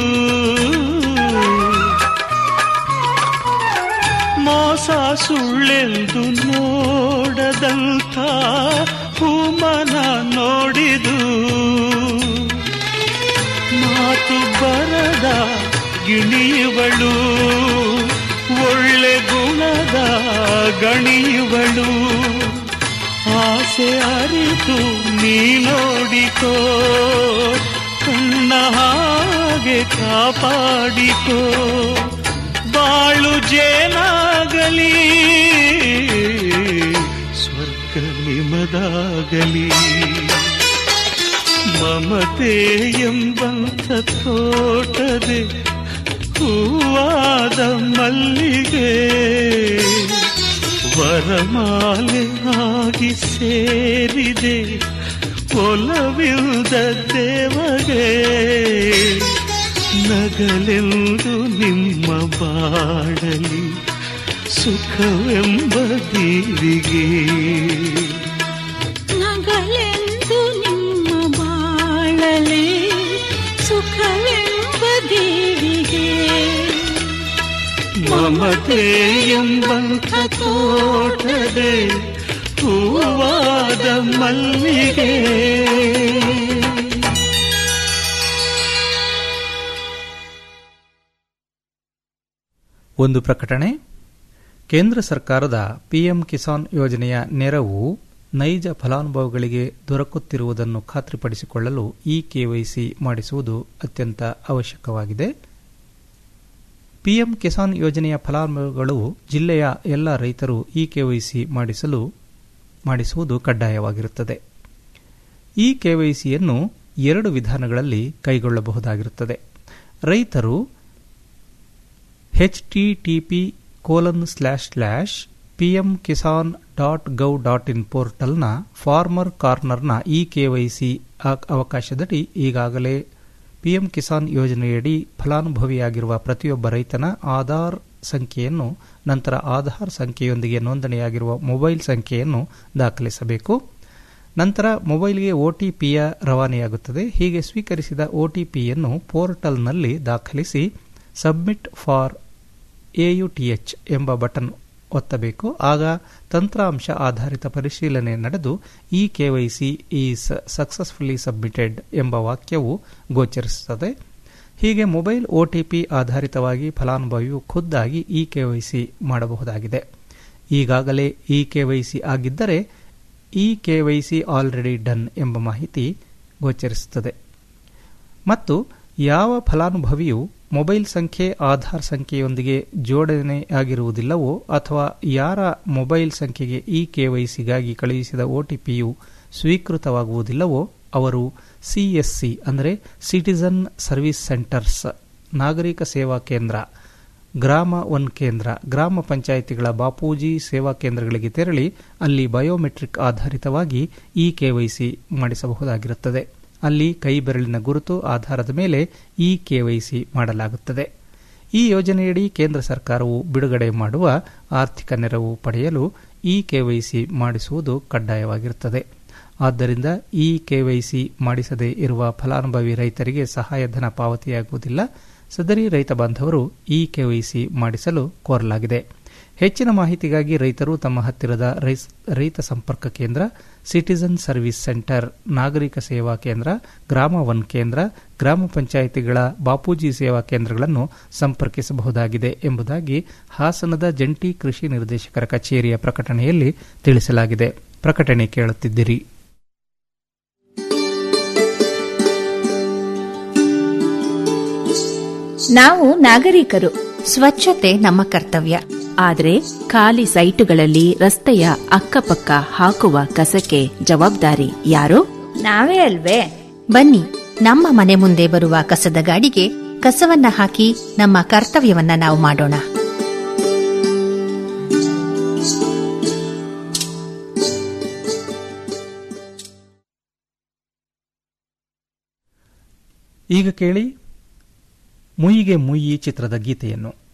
ಮೋಸ ಸುಳ್ಳೆಂದು ನೋಡದಂತ ಹೂಮನ ನೋಡಿದು ಮಾತು ಬರದ ಗಿಣಿಯುವಳು ಒಳ್ಳೆ ಗುಣದ ಗಣಿಯುವಳು ಆಸೆ ಅರಿತು ನೀ ನೋಡಿಕೋ ಕಣ್ಣ ಹಾಗೆ ಕಾಪಾಡಿಕೋ ಬಾಳು ಜೇನಾಗಲಿ ಸ್ವರ್ಗ ನಿಮದಾಗಲಿ ಮಮತೆ ಎಂಬಂತ ತೋಟದೆ ಹೂವಾದ ಮಲ್ಲಿಗೆ ವರಮಾಲೆ ಆಗಿ ಸೇರಿದೆ ಒಲವಿಲ್ದ ದೇವಗೆ ನಗಲೆಂದು ನಿಮ್ಮ ಬಾಡಲಿ ಸುಖವೆಂಬ ದೀವಿಗೆ ನಗಲೆಂದು ನಿಮ್ಮ ಬಾಳಲೆ ಸುಖವೆಂಬ ದೇವಿಗೆ ಮಮತೆ ಎಂಬಂಥ ತೋಟದೆ ಹೂವಾದ ಮಲ್ಲಿಗೆ ಒಂದು ಪ್ರಕಟಣೆ ಕೇಂದ್ರ ಸರ್ಕಾರದ ಪಿಎಂ ಕಿಸಾನ್ ಯೋಜನೆಯ ನೆರವು ನೈಜ ಫಲಾನುಭವಿಗಳಿಗೆ ದೊರಕುತ್ತಿರುವುದನ್ನು ಖಾತ್ರಿಪಡಿಸಿಕೊಳ್ಳಲು ಇ ಕೆವೈಸಿ ಮಾಡಿಸುವುದು ಅತ್ಯಂತ ಅವಶ್ಯಕವಾಗಿದೆ ಪಿಎಂ ಕಿಸಾನ್ ಯೋಜನೆಯ ಫಲಾನುಭವಿಗಳು ಜಿಲ್ಲೆಯ ಎಲ್ಲ ರೈತರು ಇ ಕೆವೈಸಿ ಮಾಡಿಸಲು ಮಾಡಿಸುವುದು ಕಡ್ಡಾಯವಾಗಿರುತ್ತದೆ ಈ ಕೆವೈಸಿಯನ್ನು ಎರಡು ವಿಧಾನಗಳಲ್ಲಿ ಕೈಗೊಳ್ಳಬಹುದಾಗಿರುತ್ತದೆ ರೈತರು HTTP colon slash slash PM Kisan dot gov dot in ಪೋರ್ಟಲ್ನ ಫಾರ್ಮರ್ ಕಾರ್ನರ್ನ ಇ ಕೆವೈಸಿ ಅವಕಾಶದಡಿ ಈಗಾಗಲೇ ಪಿಎಂ ಕಿಸಾನ್ ಯೋಜನೆಯಡಿ ಫಲಾನುಭವಿಯಾಗಿರುವ ಪ್ರತಿಯೊಬ್ಬ ರೈತನ ಆಧಾರ್ ಸಂಖ್ಯೆಯನ್ನು ನಂತರ ಆಧಾರ್ ಸಂಖ್ಯೆಯೊಂದಿಗೆ ನೋಂದಣಿಯಾಗಿರುವ ಮೊಬೈಲ್ ಸಂಖ್ಯೆಯನ್ನು ದಾಖಲಿಸಬೇಕು ನಂತರ ಮೊಬೈಲ್ಗೆ ಒಟಿಪಿಯ ರವಾನೆಯಾಗುತ್ತದೆ ಹೀಗೆ ಸ್ವೀಕರಿಸಿದ ಒಟಿಪಿಯನ್ನು ಪೋರ್ಟಲ್ನಲ್ಲಿ ದಾಖಲಿಸಿ ಸಬ್ಮಿಟ್ ಫಾರ್ ಎಯುಟಿಎಚ್ ಎಂಬ ಬಟನ್ ಒತ್ತಬೇಕು ಆಗ ತಂತ್ರಾಂಶ ಆಧಾರಿತ ಪರಿಶೀಲನೆ ನಡೆದು e KYC is successfully submitted ಎಂಬ ವಾಕ್ಯವು ಗೋಚರಿಸುತ್ತದೆ ಹೀಗೆ ಮೊಬೈಲ್ ಒಟಿಪಿ ಆಧಾರಿತವಾಗಿ ಫಲಾನುಭವಿಯು ಖುದ್ದಾಗಿ ಇ ಕೆವೈಸಿ ಮಾಡಬಹುದಾಗಿದೆ ಈಗಾಗಲೇ ಇ ಕೆವೈಸಿ ಆಗಿದ್ದರೆ ಇ ಕೆವೈಸಿ ಆಲ್ರೆಡಿ ಡನ್ ಎಂಬ ಮಾಹಿತಿ ಗೋಚರಿಸುತ್ತದೆ ಮತ್ತು ಯಾವ ಫಲಾನುಭವಿಯು ಮೊಬೈಲ್ ಸಂಖ್ಯೆ ಆಧಾರ್ ಸಂಖ್ಯೆಯೊಂದಿಗೆ ಜೋಡಣೆಯಾಗಿರುವುದಿಲ್ಲವೋ ಅಥವಾ ಯಾರ ಮೊಬೈಲ್ ಸಂಖ್ಯೆಗೆ ಇ ಕೆವೈಸಿಗಾಗಿ ಕಳುಹಿಸಿದ ಒಟಿಪಿಯು ಸ್ವೀಕೃತವಾಗುವುದಿಲ್ಲವೋ ಅವರು ಸಿಎಸ್ಸಿ ಅಂದರೆ ಸಿಟಿಜನ್ ಸರ್ವಿಸ್ ಸೆಂಟರ್ಸ್ ನಾಗರಿಕ ಸೇವಾ ಕೇಂದ್ರ ಗ್ರಾಮ ಒನ್ ಕೇಂದ್ರ ಗ್ರಾಮ ಪಂಚಾಯಿತಿಗಳ ಬಾಪೂಜಿ ಸೇವಾ ಕೇಂದ್ರಗಳಿಗೆ ತೆರಳಿ ಅಲ್ಲಿ ಬಯೋಮೆಟ್ರಿಕ್ ಆಧಾರಿತವಾಗಿ ಇ ಕೆವೈಸಿ ಮಾಡಿಸಬಹುದಾಗಿರುತ್ತದೆ ಅಲ್ಲಿ ಕೈ ಬೆರಳಿನ ಗುರುತು ಆಧಾರದ ಮೇಲೆ ಇ ಕೆವೈಸಿ ಮಾಡಲಾಗುತ್ತದೆ ಈ ಯೋಜನೆಯಡಿ ಕೇಂದ್ರ ಸರ್ಕಾರವು ಬಿಡುಗಡೆ ಮಾಡುವ ಆರ್ಥಿಕ ನೆರವು ಪಡೆಯಲು ಇ ಕೆವೈಸಿ ಮಾಡಿಸುವುದು ಕಡ್ಡಾಯವಾಗಿರುತ್ತದೆ ಆದ್ದರಿಂದ ಇ ಕೆವೈಸಿ ಮಾಡಿಸದೇ ಇರುವ ಫಲಾನುಭವಿ ರೈತರಿಗೆ ಸಹಾಯಧನ ಪಾವತಿಯಾಗುವುದಿಲ್ಲ ಸದರಿ ರೈತ ಬಾಂಧವರು ಇ ಕೆವೈಸಿ ಮಾಡಿಸಲು ಕೋರಲಾಗಿದೆ ಹೆಚ್ಚಿನ ಮಾಹಿತಿಗಾಗಿ ರೈತರು ತಮ್ಮ ಹತ್ತಿರದ ರೈತ ಸಂಪರ್ಕ ಕೇಂದ್ರ ಸಿಟಿಜನ್ ಸರ್ವಿಸ್ ಸೆಂಟರ್ ನಾಗರಿಕ ಸೇವಾ ಕೇಂದ್ರ ಗ್ರಾಮ ಒನ್ ಕೇಂದ್ರ ಗ್ರಾಮ ಪಂಚಾಯಿತಿಗಳ ಬಾಪೂಜಿ ಸೇವಾ ಕೇಂದ್ರಗಳನ್ನು ಸಂಪರ್ಕಿಸಬಹುದಾಗಿದೆ ಎಂಬುದಾಗಿ ಹಾಸನದ ಜಂಟಿ ಕೃಷಿ ನಿರ್ದೇಶಕರ ಕಚೇರಿಯ ಪ್ರಕಟಣೆಯಲ್ಲಿ ತಿಳಿಸಲಾಗಿದೆ ಪ್ರಕಟಣೆ ಕೇಳುತ್ತಿದ್ದಿರಿ ನಾವು ನಾಗರಿಕರು ಸ್ವಚ್ಛತೆ ನಮ್ಮ ಕರ್ತವ್ಯ ಆದರೆ ಖಾಲಿ ಸೈಟುಗಳಲ್ಲಿ ರಸ್ತೆಯ ಅಕ್ಕಪಕ್ಕ ಹಾಕುವ ಕಸಕ್ಕೆ ಜವಾಬ್ದಾರಿ ಯಾರು ನಾವೇ ಅಲ್ವೇ ಬನ್ನಿ ನಮ್ಮ ಮನೆ ಮುಂದೆ ಬರುವ ಕಸದ ಗಾಡಿಗೆ ಕಸವನ್ನ ಹಾಕಿ ನಮ್ಮ ಕರ್ತವ್ಯವನ್ನ ನಾವು ಮಾಡೋಣ ಈಗ ಕೇಳಿ ಮುಯಿಗೆ ಮುಯಿ ಚಿತ್ರದ ಗೀತೆಯನ್ನು